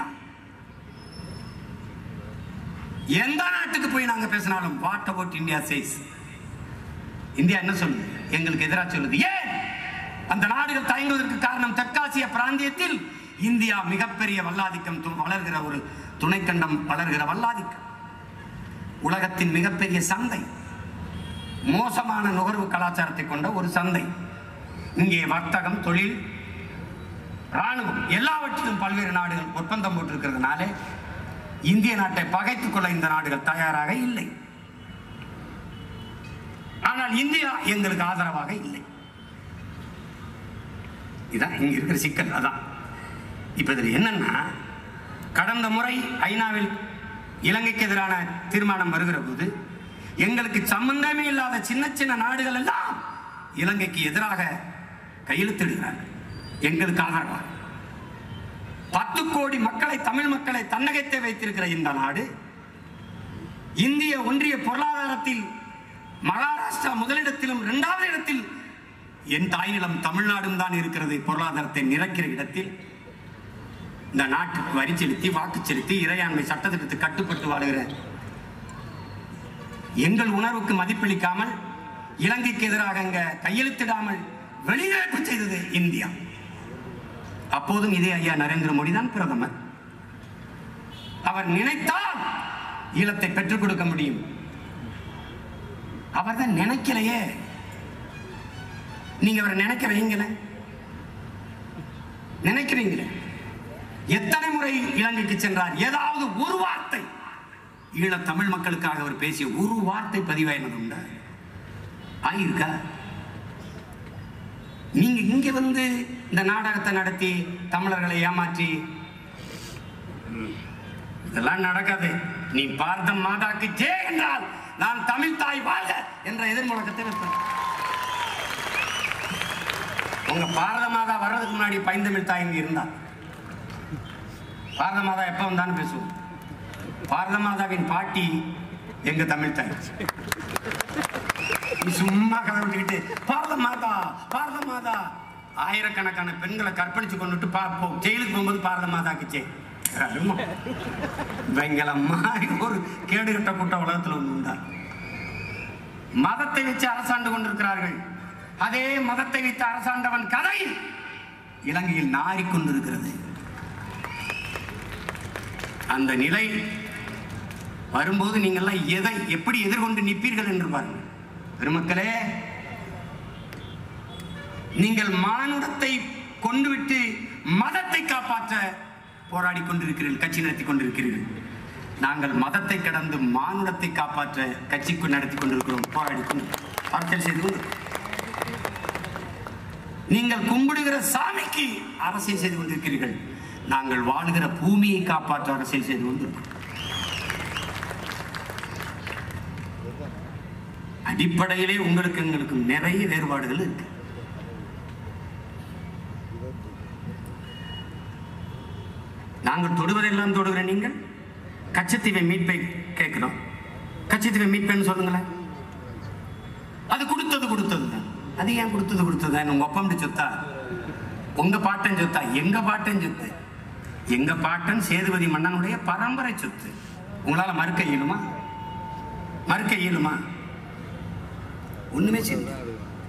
S1: எந்த நாட்டுக்கு போய் நாங்க பேசினாலும் what about India says India என்ன சொல்லுது எங்களுக்கு எதிராக சொல்லுது ஏன் அந்த நாடுகள் தயங்குவதற்கு காரணம் தெற்காசிய பிராந்தியத்தில் இந்தியா மிகப்பெரிய வல்லாதிக்கம் து- வளர்கிற ஒரு துணைக்கண்டம் வளர்கிற வல்லாதிக்கம் உலகத்தின் மிகப்பெரிய சந்தை மோசமான நுகர்வு கலாச்சாரத்தை கொண்ட ஒரு சந்தை இங்கே வர்த்தகம் தொழில் ராணுவம் எல்லாவற்றிலும் பல்வேறு நாடுகள் ஒப்பந்தம் போட்டிருக்கிறதுனால இந்திய நாட்டை பகைத்துக் கொள்ள இந்த நாடுகள் தயாராக இல்லை ஆனால் இந்தியா எங்களுக்கு ஆதரவாக இல்லை இதான் இங்க இருக்கிற சிக்கல் அதான் இப்ப இதுல என்னன்னா கடந்த முறை ஐநாவில் இலங்கைக்கு எதிரான தீர்மானம் வருகிற போது எங்களுக்கு சம்பந்தமே இல்லாத சின்ன சின்ன நாடுகள் எல்லாம் இலங்கைக்கு எதிராக கையெழுத்திடுகிறார்கள் எங்களுக்கு ஆதரவாக பத்து கோடி மக்களை தமிழ் மக்களை தன்னகத்தை வைத்திருக்கிற இந்த நாடு இந்திய ஒன்றிய பொருளாதாரத்தில் மகாராஷ்டிரா முதலிடத்திலும் இரண்டாவது இடத்தில் என் தாய்நிலம் தமிழ்நாடும் தான் இருக்கிறது பொருளாதாரத்தை நிறைக்கிற இடத்தில் இந்த நாட்டுக்கு வரி செலுத்தி வாக்கு செலுத்தி இறையாண்மை சட்டத்திட்டத்துக்கு கட்டுப்பட்டு வாழுகிற எங்கள் உணர்வுக்கு மதிப்பளிக்காமல் இலங்கைக்கு எதிராக அங்க கையெழுத்திடாமல் வெளிநடப்பு செய்தது இந்தியா அப்போதும் இதே ஐயா நரேந்திர மோடி தான் பிரதமர் அவர் நினைத்தால் ஈழத்தை பெற்றுக் கொடுக்க முடியும் அவர் தான் நினைக்கலையே நீங்க அவரை நினைக்க வைங்களேன் நினைக்கிறீங்களே எத்தனை முறை இலங்கைக்கு சென்றார் ஏதாவது ஒரு வார்த்தை ஈழ தமிழ் மக்களுக்காக அவர் பேசிய ஒரு வார்த்தை பதிவாயினது உண்டா ஆயிருக்கா நீங்க இங்க வந்து இந்த நாடகத்தை நடத்தி தமிழர்களை ஏமாற்றி ம், இதெல்லாம் நடக்காது நீ பாரத மாதாக்கு ஜே என்றால் நான் தமிழ் தாய் வாழ்க என்ற எதிர் முழக்கத்தை வைப்பேன் உங்க பாரத மாதா வர்றதுக்கு முன்னாடி பைந்தமிழ் தாய் இங்க இருந்தா பாரத மாதா எப்ப வந்தான்னு பேசுவோம் பாரத மாதாவின் பாட்டி எங்க தமிழ் தாய் நீ சும்மா கதை விட்டுக்கிட்டு பாரத மாதா பாரத மாதா ஆயிரக்கணக்கான பெண்களை கற்பழிச்சு கொண்டுட்டு பார்ப்போம் ஜெயிலுக்கு போகும்போது பாரத மாதாக்கு ஜெய் அருமை. இவங்கள மாதிரி ஒரு கேடுகட்ட கூட்டம் உலகத்தில் ஒன்று உண்டா மதத்தை வச்சு அரசாண்டு கொண்டிருக்கிறார்கள் அதே மதத்தை வைத்து அரசாண்டவன் கதை இலங்கையில் நாறிக்கொண்டிருக்கிறது அந்த நிலை வரும்போது நீங்கள்லாம் எதை எப்படி எதிர்கொண்டு நிற்பீர்கள் என்று பாருங்கள் பெருமக்களே நீங்கள் மானுடத்தை கொண்டு விட்டு மதத்தை காப்பாற்ற போராடி கொண்டிருக்கிறீர்கள் கட்சி நடத்தி கொண்டிருக்கிறீர்கள் நாங்கள் மதத்தை கடந்து மானுடத்தை காப்பாற்ற கட்சிக்கு நடத்தி கொண்டிருக்கிறோம் போராடி கொண்டு அரசியல் செய்து கொண்டு நீங்கள் கும்பிடுகிற சாமிக்கு அரசியல் செய்து கொண்டிருக்கிறீர்கள் நாங்கள் வாழுகிற பூமியை காப்பாற்ற அரசியல் செய்து கொண்டிருக்கிறோம் அடிப்படையிலே உங்களுக்கு எங்களுக்கு நிறைய வேறுபாடுகள் இருக்கு நாங்கள் தொடுவதெல்லாம் தொடுகிற நீங்கள் கச்சத்தீவை மீட்பை கேட்கிறோம் கச்சத்தீவை மீட்பேன்னு சொல்லுங்களேன் அது கொடுத்தது கொடுத்தது தான் அது ஏன் கொடுத்தது கொடுத்தது தான் உங்க ஒப்பம் சொத்தா உங்க பாட்டன் சொத்தா எங்க பாட்டன் சொத்து எங்க பாட்டன் சேதுபதி மன்னனுடைய பரம்பரை சொத்து உங்களால மறுக்க இயலுமா மறுக்க இயலுமா ஒண்ணுமே செய்ய முடியாது.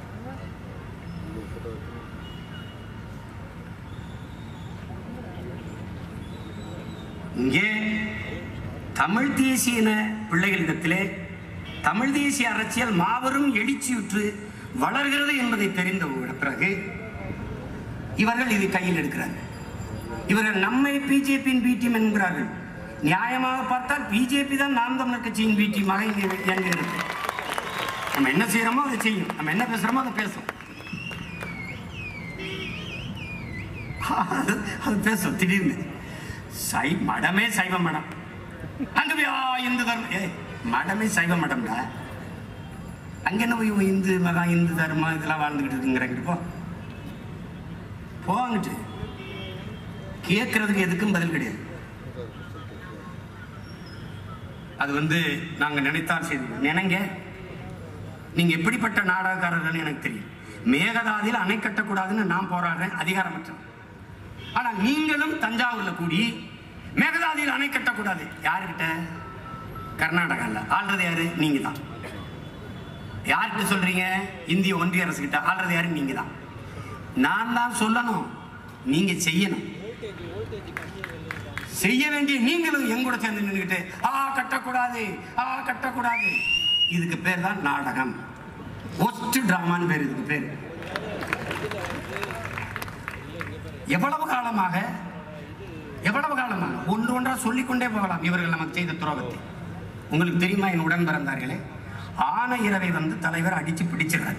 S1: இங்கே தமிழ் தேசியன பிள்ளைகளிடத்திலே தமிழ் தேசிய அரசியல் மாபெரும் எழுச்சியுற்று வளர்கிறது என்பதை தெரிந்த பிறகு இவர்கள் இது கையில் எடுக்கிறார்கள் இவர்கள் நம்மை பிஜேபியின் பி டீம் என்கிறார்கள் நியாயமாக பார்த்தால் பிஜேபி தான் நாம் தமிழர் கட்சியின் பி டீமாக இங்கே இயங்குகிறது நம்ம என்ன செய்யறோமோ அதை செய்யும் நம்ம என்ன பேசுறோமோ அதை பேசும் அது அது பேசும் திடீர்னு சை மடமே சைவ மடம் அங்க போய் ஆ, இந்து தர்மம் ஏய் மடமே சைவ மடம்டா அங்க என்ன போய் உன் இந்து மகா இந்து தர்மம் இதெல்லாம் வாழ்ந்துகிட்டு இருக்குங்கிறங்கிட்டு போ போங்கிட்டு கேட்கறதுக்கு எதுக்கும் பதில் கிடையாது அது வந்து நாங்க நினைத்தால் செய்து நினைங்க நீங்க எப்படிப்பட்ட நாடகக்காரர்கள் எனக்கு தெரியும் மேகதாதியில் அணை கட்டக்கூடாதுன்னு நான் போராடுறேன் அதிகாரமற்ற ஆனா நீங்களும் தஞ்சாவூர்ல கூடி மேகதாதியில் அணை கட்டக்கூடாது யாருக்கிட்ட கர்நாடகாவில் ஆள்றது யாரு நீங்க தான் யார்கிட்ட சொல்றீங்க இந்திய ஒன்றிய அரசு கிட்ட ஆள்றது யாரு நீங்க தான் நான் தான் சொல்லணும் நீங்க செய்யணும் செய்ய வேண்டிய நீங்களும் என் கூட சேர்ந்து நின்றுக்கிட்டு ஆ கட்டக்கூடாது ஆ கட்டக்கூடாது இதுக்கு பேர் தான் நாடகம் ஒஸ்ட் டிராமான்னு பேர் இதுக்கு பேர் எவ்வளவு காலமாக எவ்வளவு காலமாக ஒன்று ஒன்றா சொல்லிக்கொண்டே போகலாம் இவர்கள் நமக்கு செய்த துரோகத்தை உங்களுக்கு தெரியுமா என் உடன் பிறந்தார்களே ஆன இரவை வந்து தலைவர் அடிச்சு பிடிச்சிடுறாரு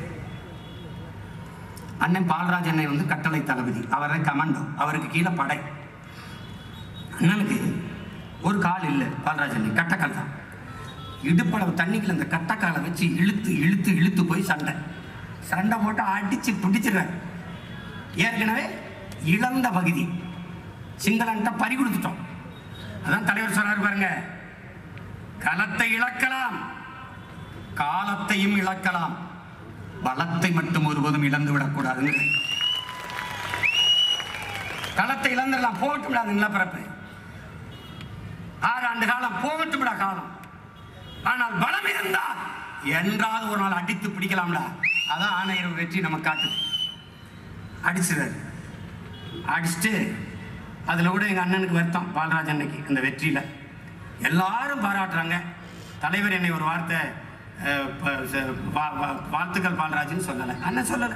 S1: அண்ணன் பால்ராஜ் அண்ணன் வந்து கட்டளை தளபதி அவரை கமாண்டோ அவருக்கு கீழே படை அண்ணனுக்கு ஒரு கால் இல்லை பால்ராஜ் அண்ணன் கட்டக்கால் தான் இடுப்பளவு தண்ணிக்குள்ள அந்த கட்டக்காலை வச்சு இழுத்து இழுத்து இழுத்து போய் சண்டை சண்டை போட்டு அடிச்சு பிடிச்சிடுறாரு ஏற்கனவே இழந்த பகுதி சிங்களன்ட்ட பறி கொடுத்துட்டோம் அதான் தலைவர் சொன்னார் பாருங்க களத்தை இழக்கலாம் காலத்தையும் இழக்கலாம் பலத்தை மட்டும் ஒருபோதும் இழந்து விடக்கூடாதுங்க களத்தை இழந்துடலாம் போகட்டும் விடாது நிலப்பரப்பு ஆறு ஆண்டு காலம் போகட்டும் விடா காலம் ஆனால் பலம் இருந்தால் என்றாவது ஒரு நாள் அடித்து பிடிக்கலாம்டா அதான் ஆணையர் வெற்றி நம்ம காட்டுது அடிச்சுறாரு அடிச்சுட்டு அதில் கூட எங்கள் அண்ணனுக்கு வருத்தம் பாலராஜ் அன்னைக்கு இந்த வெற்றியில் எல்லாரும் பாராட்டுறாங்க தலைவர் என்னை ஒரு வார்த்தை அஹ், ப- ச- வா- வா- வாழ்த்துக்கள் பாலராஜ்னு சொல்லலை அண்ணன் சொல்லலை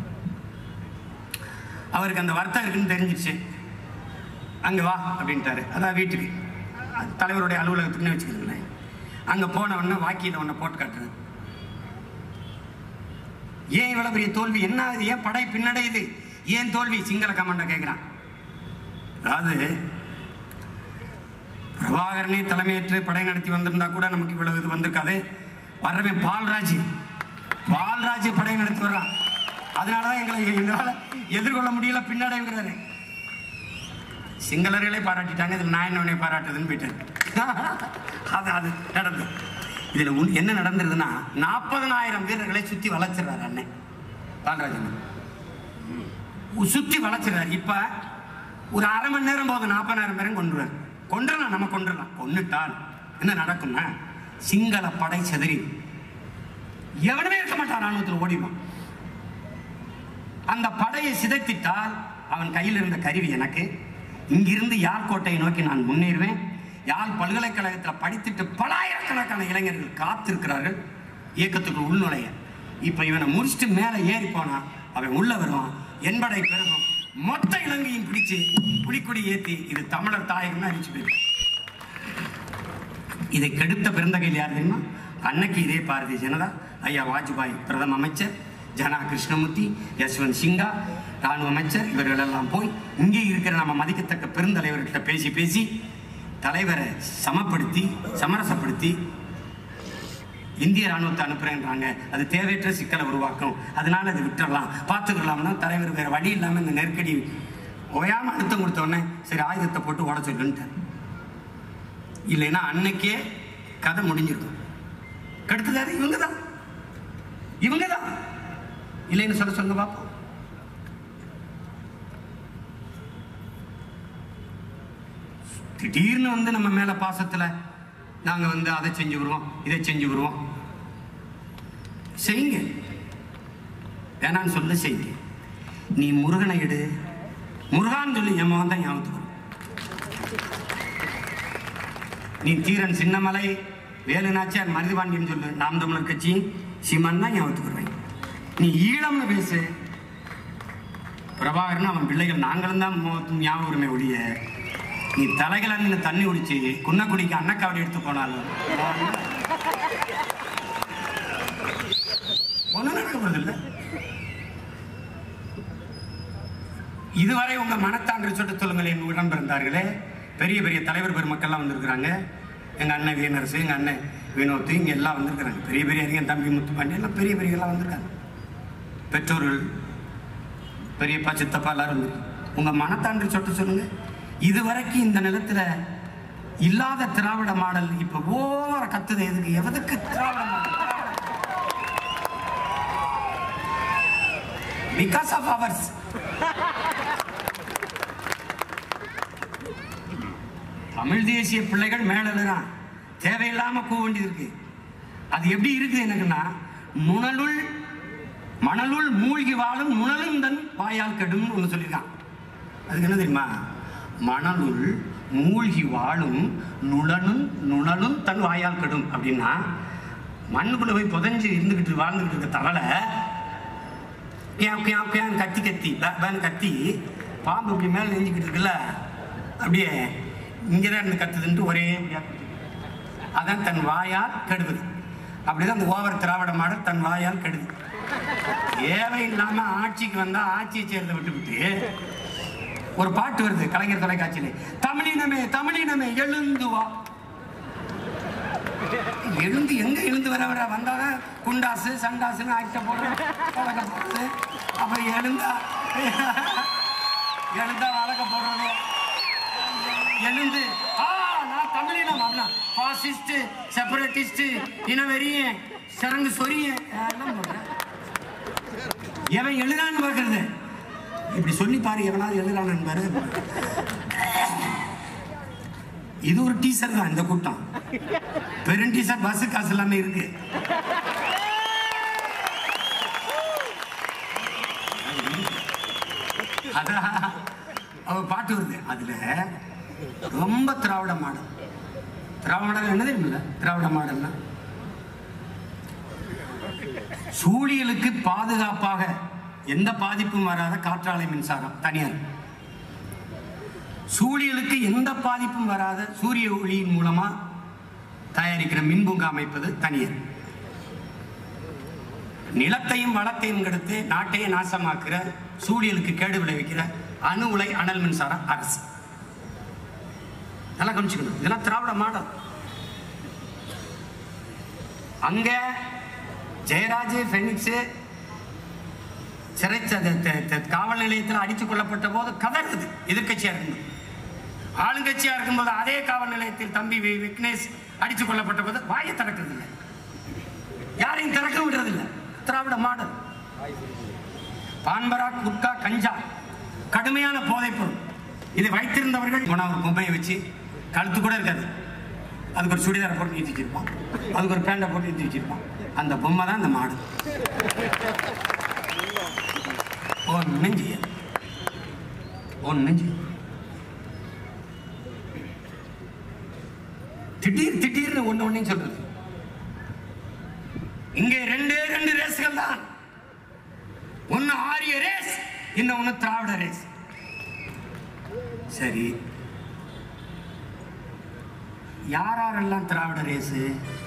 S1: அவருக்கு அந்த வருத்தம் இருக்குன்னு தெரிஞ்சிருச்சு அங்கே வா அப்படின்ட்டாரு அதான் வீட்டுக்கு தலைவருடைய அலுவலகத்துக்குன்னு வச்சுக்கிறீங்களேன் அங்கே போன உடனே வாக்கியில் ஒன்றை போட்டு காட்டுறது ஏன் இவ்வளவு பெரிய தோல்வி என்ன ஆகுது ஏன் படை பின்னடையுது ஏன் தோல்வி சிங்கள கமாண்டர் கேட்கிறான் அதாவது பிரபாகரனே தலைமையேற்று படை நடத்தி வந்திருந்தா கூட நமக்கு இவ்வளவு இது வந்திருக்காது வர்றவன் பால்ராஜ் பால்ராஜ் படை நடத்தி வர்றான் அதனாலதான் எங்களை எங்களால எதிர்கொள்ள முடியல பின்னடைங்கிறாரு சிங்களர்களே பாராட்டிட்டாங்க இதுல நான் என்னவனே பாராட்டுதுன்னு போயிட்டாரு அது அது நடந்தது இதுல உன்- என்ன நடந்திருதுன்னா நாற்பதனாயிரம் வீரர்களை சுத்தி வளைச்சிடுறாரு அண்ணன் பாலராஜன் உ- சுத்தி வளைச்சிடுறாரு இப்ப ஒரு அரை மணி நேரம் போதும் நாற்பதாயிரம் பேரும் கொண்டுருவார் கொண்டுடலாம் நம்ம கொண்டுடலாம் கொன்னுட்டால் என்ன நடக்கும்னா சிங்கள படை செதறி எவனுமே இருக்க மாட்டான் ராணுவத்தில் ஓடிடுவான் அந்த படையை சிதைத்திட்டால் அவன் கையில் இருந்த கருவி எனக்கு இங்கிருந்து யாழ் கோட்டையை நோக்கி நான் முன்னேறுவேன் யாழ் பல்கலைக்கழகத்தில் படித்துட்டு பலாயிரக்கணக்கான இளைஞர்கள் காத்திருக்கிறார்கள் இயக்கத்துக்கு உள்நுழைய இப்போ இவனை முடிச்சுட்டு மேலே ஏறி போனா அவன் உள்ள வருவான் என்படை பெருகும் மொத்த இலங்கையும் பிடிச்சு புலிக்குடி ஏத்தி இது தமிழர் தாயகம்னு அறிவிச்சு போயிருக்கு இதை கெடுத்த பெருந்தகையில் யார் தெரியுமா அன்னைக்கு இதே பாரதிய ஜனதா ஐயா வாஜ்பாய் பிரதம அமைச்சர் ஜனா கிருஷ்ணமூர்த்தி யஸ்வந்த் சிங்கா ராணுவ அமைச்சர் இவர்கள் எல்லாம் போய் இங்கே இருக்கிற நம்ம மதிக்கத்தக்க பெருந்தலைவர்கிட்ட பேசி பேசி தலைவரை சமப்படுத்தி சமரசப்படுத்தி இந்திய ராணுவத்தை அனுப்புறேன்றாங்க அது தேவையற்ற சிக்கலை உருவாக்கும் அதனால அது விட்டுறலாம் பார்த்துக்கலாம்னா தலைவர் வேற வழி இல்லாமல் இந்த நெருக்கடி ஓயாம அழுத்தம் கொடுத்த உடனே சரி ஆயுதத்தை போட்டு ஓட சொல்லுன்ட்டார் இல்லைன்னா அன்னைக்கே கதை முடிஞ்சிருக்கும் கெடுத்ததாரு இவங்க தான் இவங்க தான் இல்லைன்னு சொல்ல சொல்லுங்க பாப்போம் திடீர்னு வந்து நம்ம மேல பாசத்துல நாங்க வந்து அதை செஞ்சு வருவோம் இதை செஞ்சு வருவோம் செய்யுங்க வேணான்னு சொல்ல செய்யுங்க நீ முருகனை எடு முருகான்னு சொல்லி என் மகன் தான் ஞாபகத்துக்கு வரும் நீ தீரன் சின்னமலை வேலுநாச்சியார் மருதுபாண்டியன் சொல்லு நாம் தமிழர் கட்சி சீமான் தான் ஞாபகத்துக்கு வருவாங்க நீ ஈழம்னு பேசு பிரபாகரன் அவன் பிள்ளைகள் நாங்களும் தான் மோ- ஞாபகம் வருமே ஒழிய நீ தலைகளை நின்று தண்ணி குடிச்சு குன்னக்குடிக்கு அன்னக்காவடி எடுத்து போனாலும் ஒன்றும் நடக்க போறதில்லை இதுவரை உங்க மனத்தாண்டு சொல்லிட்டு சொல்லுங்கள் என் உடன் பிறந்தார்களே பெரிய பெரிய தலைவர் பெருமக்கள்லாம் வந்திருக்கிறாங்க எங்க அண்ணன் வீணரசு எங்க அண்ணன் வினோத் இங்க எல்லாம் வந்திருக்கிறாங்க பெரிய பெரிய அறிஞர் தம்பி முத்துப்பாண்டி எல்லாம் பெரிய பெரிய எல்லாம் வந்திருக்காங்க பெற்றோர்கள் பெரியப்பா சித்தப்பா எல்லாரும் வந்து உங்க மனத்தாண்டு சொல்லிட்டு சொல்லுங்க இதுவரைக்கும் இந்த நிலத்துல இல்லாத திராவிட மாடல் இப்ப ஓவர கத்துது எதுக்கு எதுக்கு Dravida model because of ours Tamil தேசிய பிள்ளைகள் மேலதான் தேவையில்லாம கூ வேண்டியது இருக்கு அது எப்படி இருக்குது எனக்குன்னா முனலுள் மணலுள் மூழ்கி வாழும் முனலும் தன் வாயால் கெடும் ஒன்று சொல்லியிருக்கான் அதுக்கு என்ன தெரியுமா மணலுள் மூழ்கி வாழும் நுழனும் நுணலும் தன் வாயால் கெடும் அப்படின்னா மண்ணுக்குள்ள போய் புதைஞ்சு இருந்துகிட்டு வாழ்ந்துகிட்டு இருக்க தவளை கேம் கேம் கேம் கத்தி கத்தி பே- பேன்னு கத்தி பாம்பு இப்படி மேலே நெஞ்சுக்கிட்டு இருக்குல்ல அப்படியே இங்கே தான் இருந்து கத்துதுன்ட்டு ஒரே இப்படியா கத்திட்டு. அதான் தன் வாயால் கெடுவது அப்படிதான் அந்த ஓவர் திராவிட மாடல் தன் வாயால் கெடுது தேவையில்லாம ஆட்சிக்கு வந்தா ஆட்சியை சேர்ந்து விட்டுவிட்டு ஒரு பாட்டு வருது கலைஞர் தொலைக்காட்சியில தமிழினமே தமிழினமே எழுந்து வா எழுந்து எங்க எழுந்து வர வர வந்தாதான் குண்டாசு சண்டாசுன்னு ஆக்ட போடுறது வழக்க போடுறது அப்புறம் எழுந்தா எழுந்தா வழக்க போடுறது எழுந்து ஆ நான் தமிழினம் அப்படின்னா பாசிஸ்ட் செப்பரேட்டிஸ்ட் இனவெறியன் சரங்கு சொரியன் எல்லாம் போடுறேன் எவன் எழுதான்னு பார்க்கறது இப்படி சொல்லி பாரு எவனாவது எழுதுறான்னு பாரு இது ஒரு டீசர் தான் இந்த கூட்டம் பெரும் டீசர் பஸ் காசு எல்லாமே இருக்கு அதான் அவ பாட்டு வருது அதுல ரொம்ப திராவிட மாடல் திராவிட மாடல் என்ன தெரியுமில்ல திராவிட மாடல்னா சூழியலுக்கு பாதுகாப்பாக எந்த பாதிப்பும் வராத காற்றாலை மின்சாரம் தனியார் சூழியலுக்கு எந்த பாதிப்பும் வராத சூரிய ஒளியின் மூலமா தயாரிக்கிற மின்பூங்கா அமைப்பது தனியார் நிலத்தையும் வளத்தையும் கெடுத்து நாட்டையே நாசமாக்குற சூழியலுக்கு கேடு விளைவிக்கிற அணு உலை அனல் மின்சாரம் அரசு நல்லா கவனிச்சுக்கணும் இதெல்லாம் திராவிட மாடல் அங்க ஜெயராஜ் ஃபெனிக்ஸ் சிறை ச- த- த- த- காவல் நிலையத்தில் அடித்துக் கொல்லப்பட்ட போது கதறுது எதிர்க்கட்சியா இருக்கும்போது ஆளுங்கட்சியா இருக்கும்போது அதே காவல் நிலையத்தில் தம்பி வி- விக்னேஷ் அடித்துக் கொல்லப்பட்ட போது வாயை திறக்கிறது இல்லை யாரையும் திறக்க விடுறது இல்லை திராவிட மாடல் பான்பரா குட்கா கஞ்சா கடுமையான போதைப் பொருள் இதை வைத்திருந்தவர்கள் போனா ஒரு பொம்மையை வச்சு கழுத்து கூட இருக்காது அதுக்கு ஒரு சுடிதாரை போட்டு நிறுத்தி வச்சிருப்பான் அதுக்கு ஒரு பேண்டை போட்டு நிறுத்தி வச்சிருப்பான் அந்த பொம்மை தான் அந்த மாடு ஒன்றும் செய்ய ஒன்றும் செய்ய திடீர் திடீர்னு ஒன்று ஒன்றையும் சொல்றது இங்கே ரெண்டே ரெண்டு ரேஸ்கள் தான் ஒன்னு ஆரிய ரேஸ் இன்னொன்னு திராவிட ரேஸ் சரி யார் யாரெல்லாம் திராவிட ரேஸு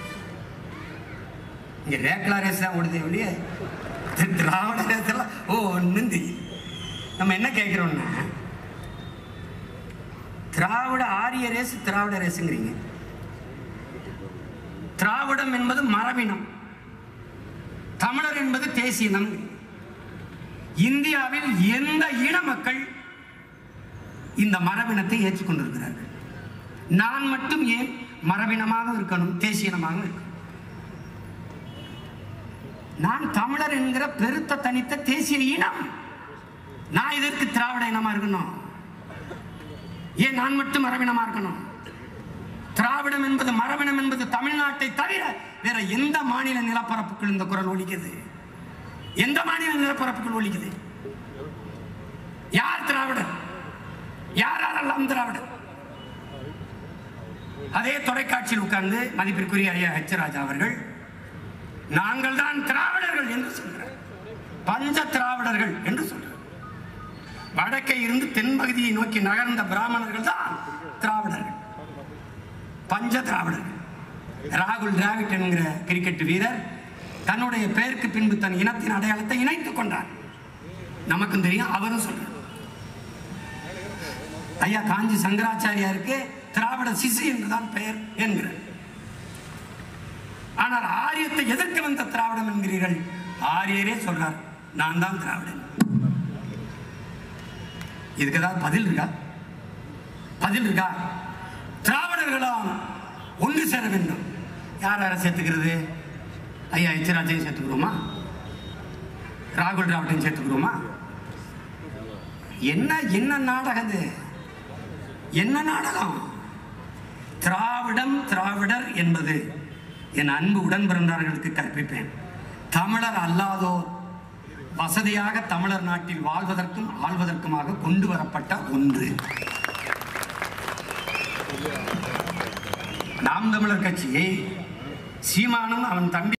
S1: இங்க ரேக்லா ரேஸ் தான் ஓடுதே ஒழிய தி- திராவிட ரேஸ் எல்லாம் ஓ ஒன்றும் தெரியும் நம்ம என்ன கேட்குறோம்னா திராவிட ஆரிய ரேஸ் திராவிட ரேஸுங்கிறீங்க திராவிடம் என்பது மரபினம் தமிழர் என்பது தேசியனம் இந்தியாவில் எந்த இன மக்கள்
S4: இந்த மரபினத்தை ஏற்றுக்கொண்டிருக்கிறார்கள் நான் மட்டும் ஏன் மரபினமாக இருக்கணும் தேசியனமாக இருக்கணும் நான் தமிழர் என்கிற பெருத்த தனித்த தேசிய இனம் நான் இதற்கு திராவிட இனமா இருக்கணும் ஏன் நான் மட்டும் மரபினமா இருக்கணும் திராவிடம் என்பது மரபினம் என்பது தமிழ்நாட்டை தவிர வேற எந்த மாநில நிலப்பரப்புக்குள் இந்த குரல் ஒலிக்குது எந்த மாநில நிலப்பரப்புக்குள் ஒலிக்குது யார் திராவிடர் யார் யாரெல்லாம் திராவிடர் அதே தொலைக்காட்சியில் உட்கார்ந்து மதிப்பிற்குரிய ஐயா ஹெச் ராஜா அவர்கள் நாங்கள் தான் திராவிடர்கள் என்று சொல்கிறார் பஞ்ச திராவிடர்கள் என்று சொல்றார் வடக்கே இருந்து தென்பகுதியை நோக்கி நகர்ந்த பிராமணர்கள் தான் திராவிடர்கள் பஞ்ச திராவிடர்கள் ராகுல் டிராவிட் என்கிற கிரிக்கெட் வீரர் தன்னுடைய பெயருக்கு பின்பு தன் இனத்தின் அடையாளத்தை இணைத்துக் கொண்டார் நமக்கும் தெரியும் அவரும் சொல்றார் ஐயா காஞ்சி சங்கராச்சாரியாருக்கு திராவிட சிசு என்றுதான் பெயர் என்கிறார் ஆனால் ஆரியத்தை எதற்கு வந்த திராவிடம் என்கிறீர்கள் ஆரியரே சொல்றார் நான் தான் திராவிடன் இதுக்கு ஏதாவது பதில் இருக்கா பதில் இருக்கா திராவிடர்களாம் ஒன்று சேர வேண்டும் யார் யாரை சேர்த்துக்கிறது ஐயா எச்சராஜையும் சேர்த்துக்கிறோமா ராகுல் டிராவிடையும் சேர்த்துக்கிறோமா என்ன என்ன நாடகம் இது என்ன நாடகம் திராவிடம் திராவிடர் என்பது என் அன்பு உடன் பிறந்தார்களுக்கு கற்பிப்பேன் தமிழர் அல்லாதோர் வசதியாக தமிழர் நாட்டில் வாழ்வதற்கும் ஆள்வதற்குமாக கொண்டு வரப்பட்ட ஒன்று நாம் தமிழர் கட்சியை சீமானும் அவன் தம்பி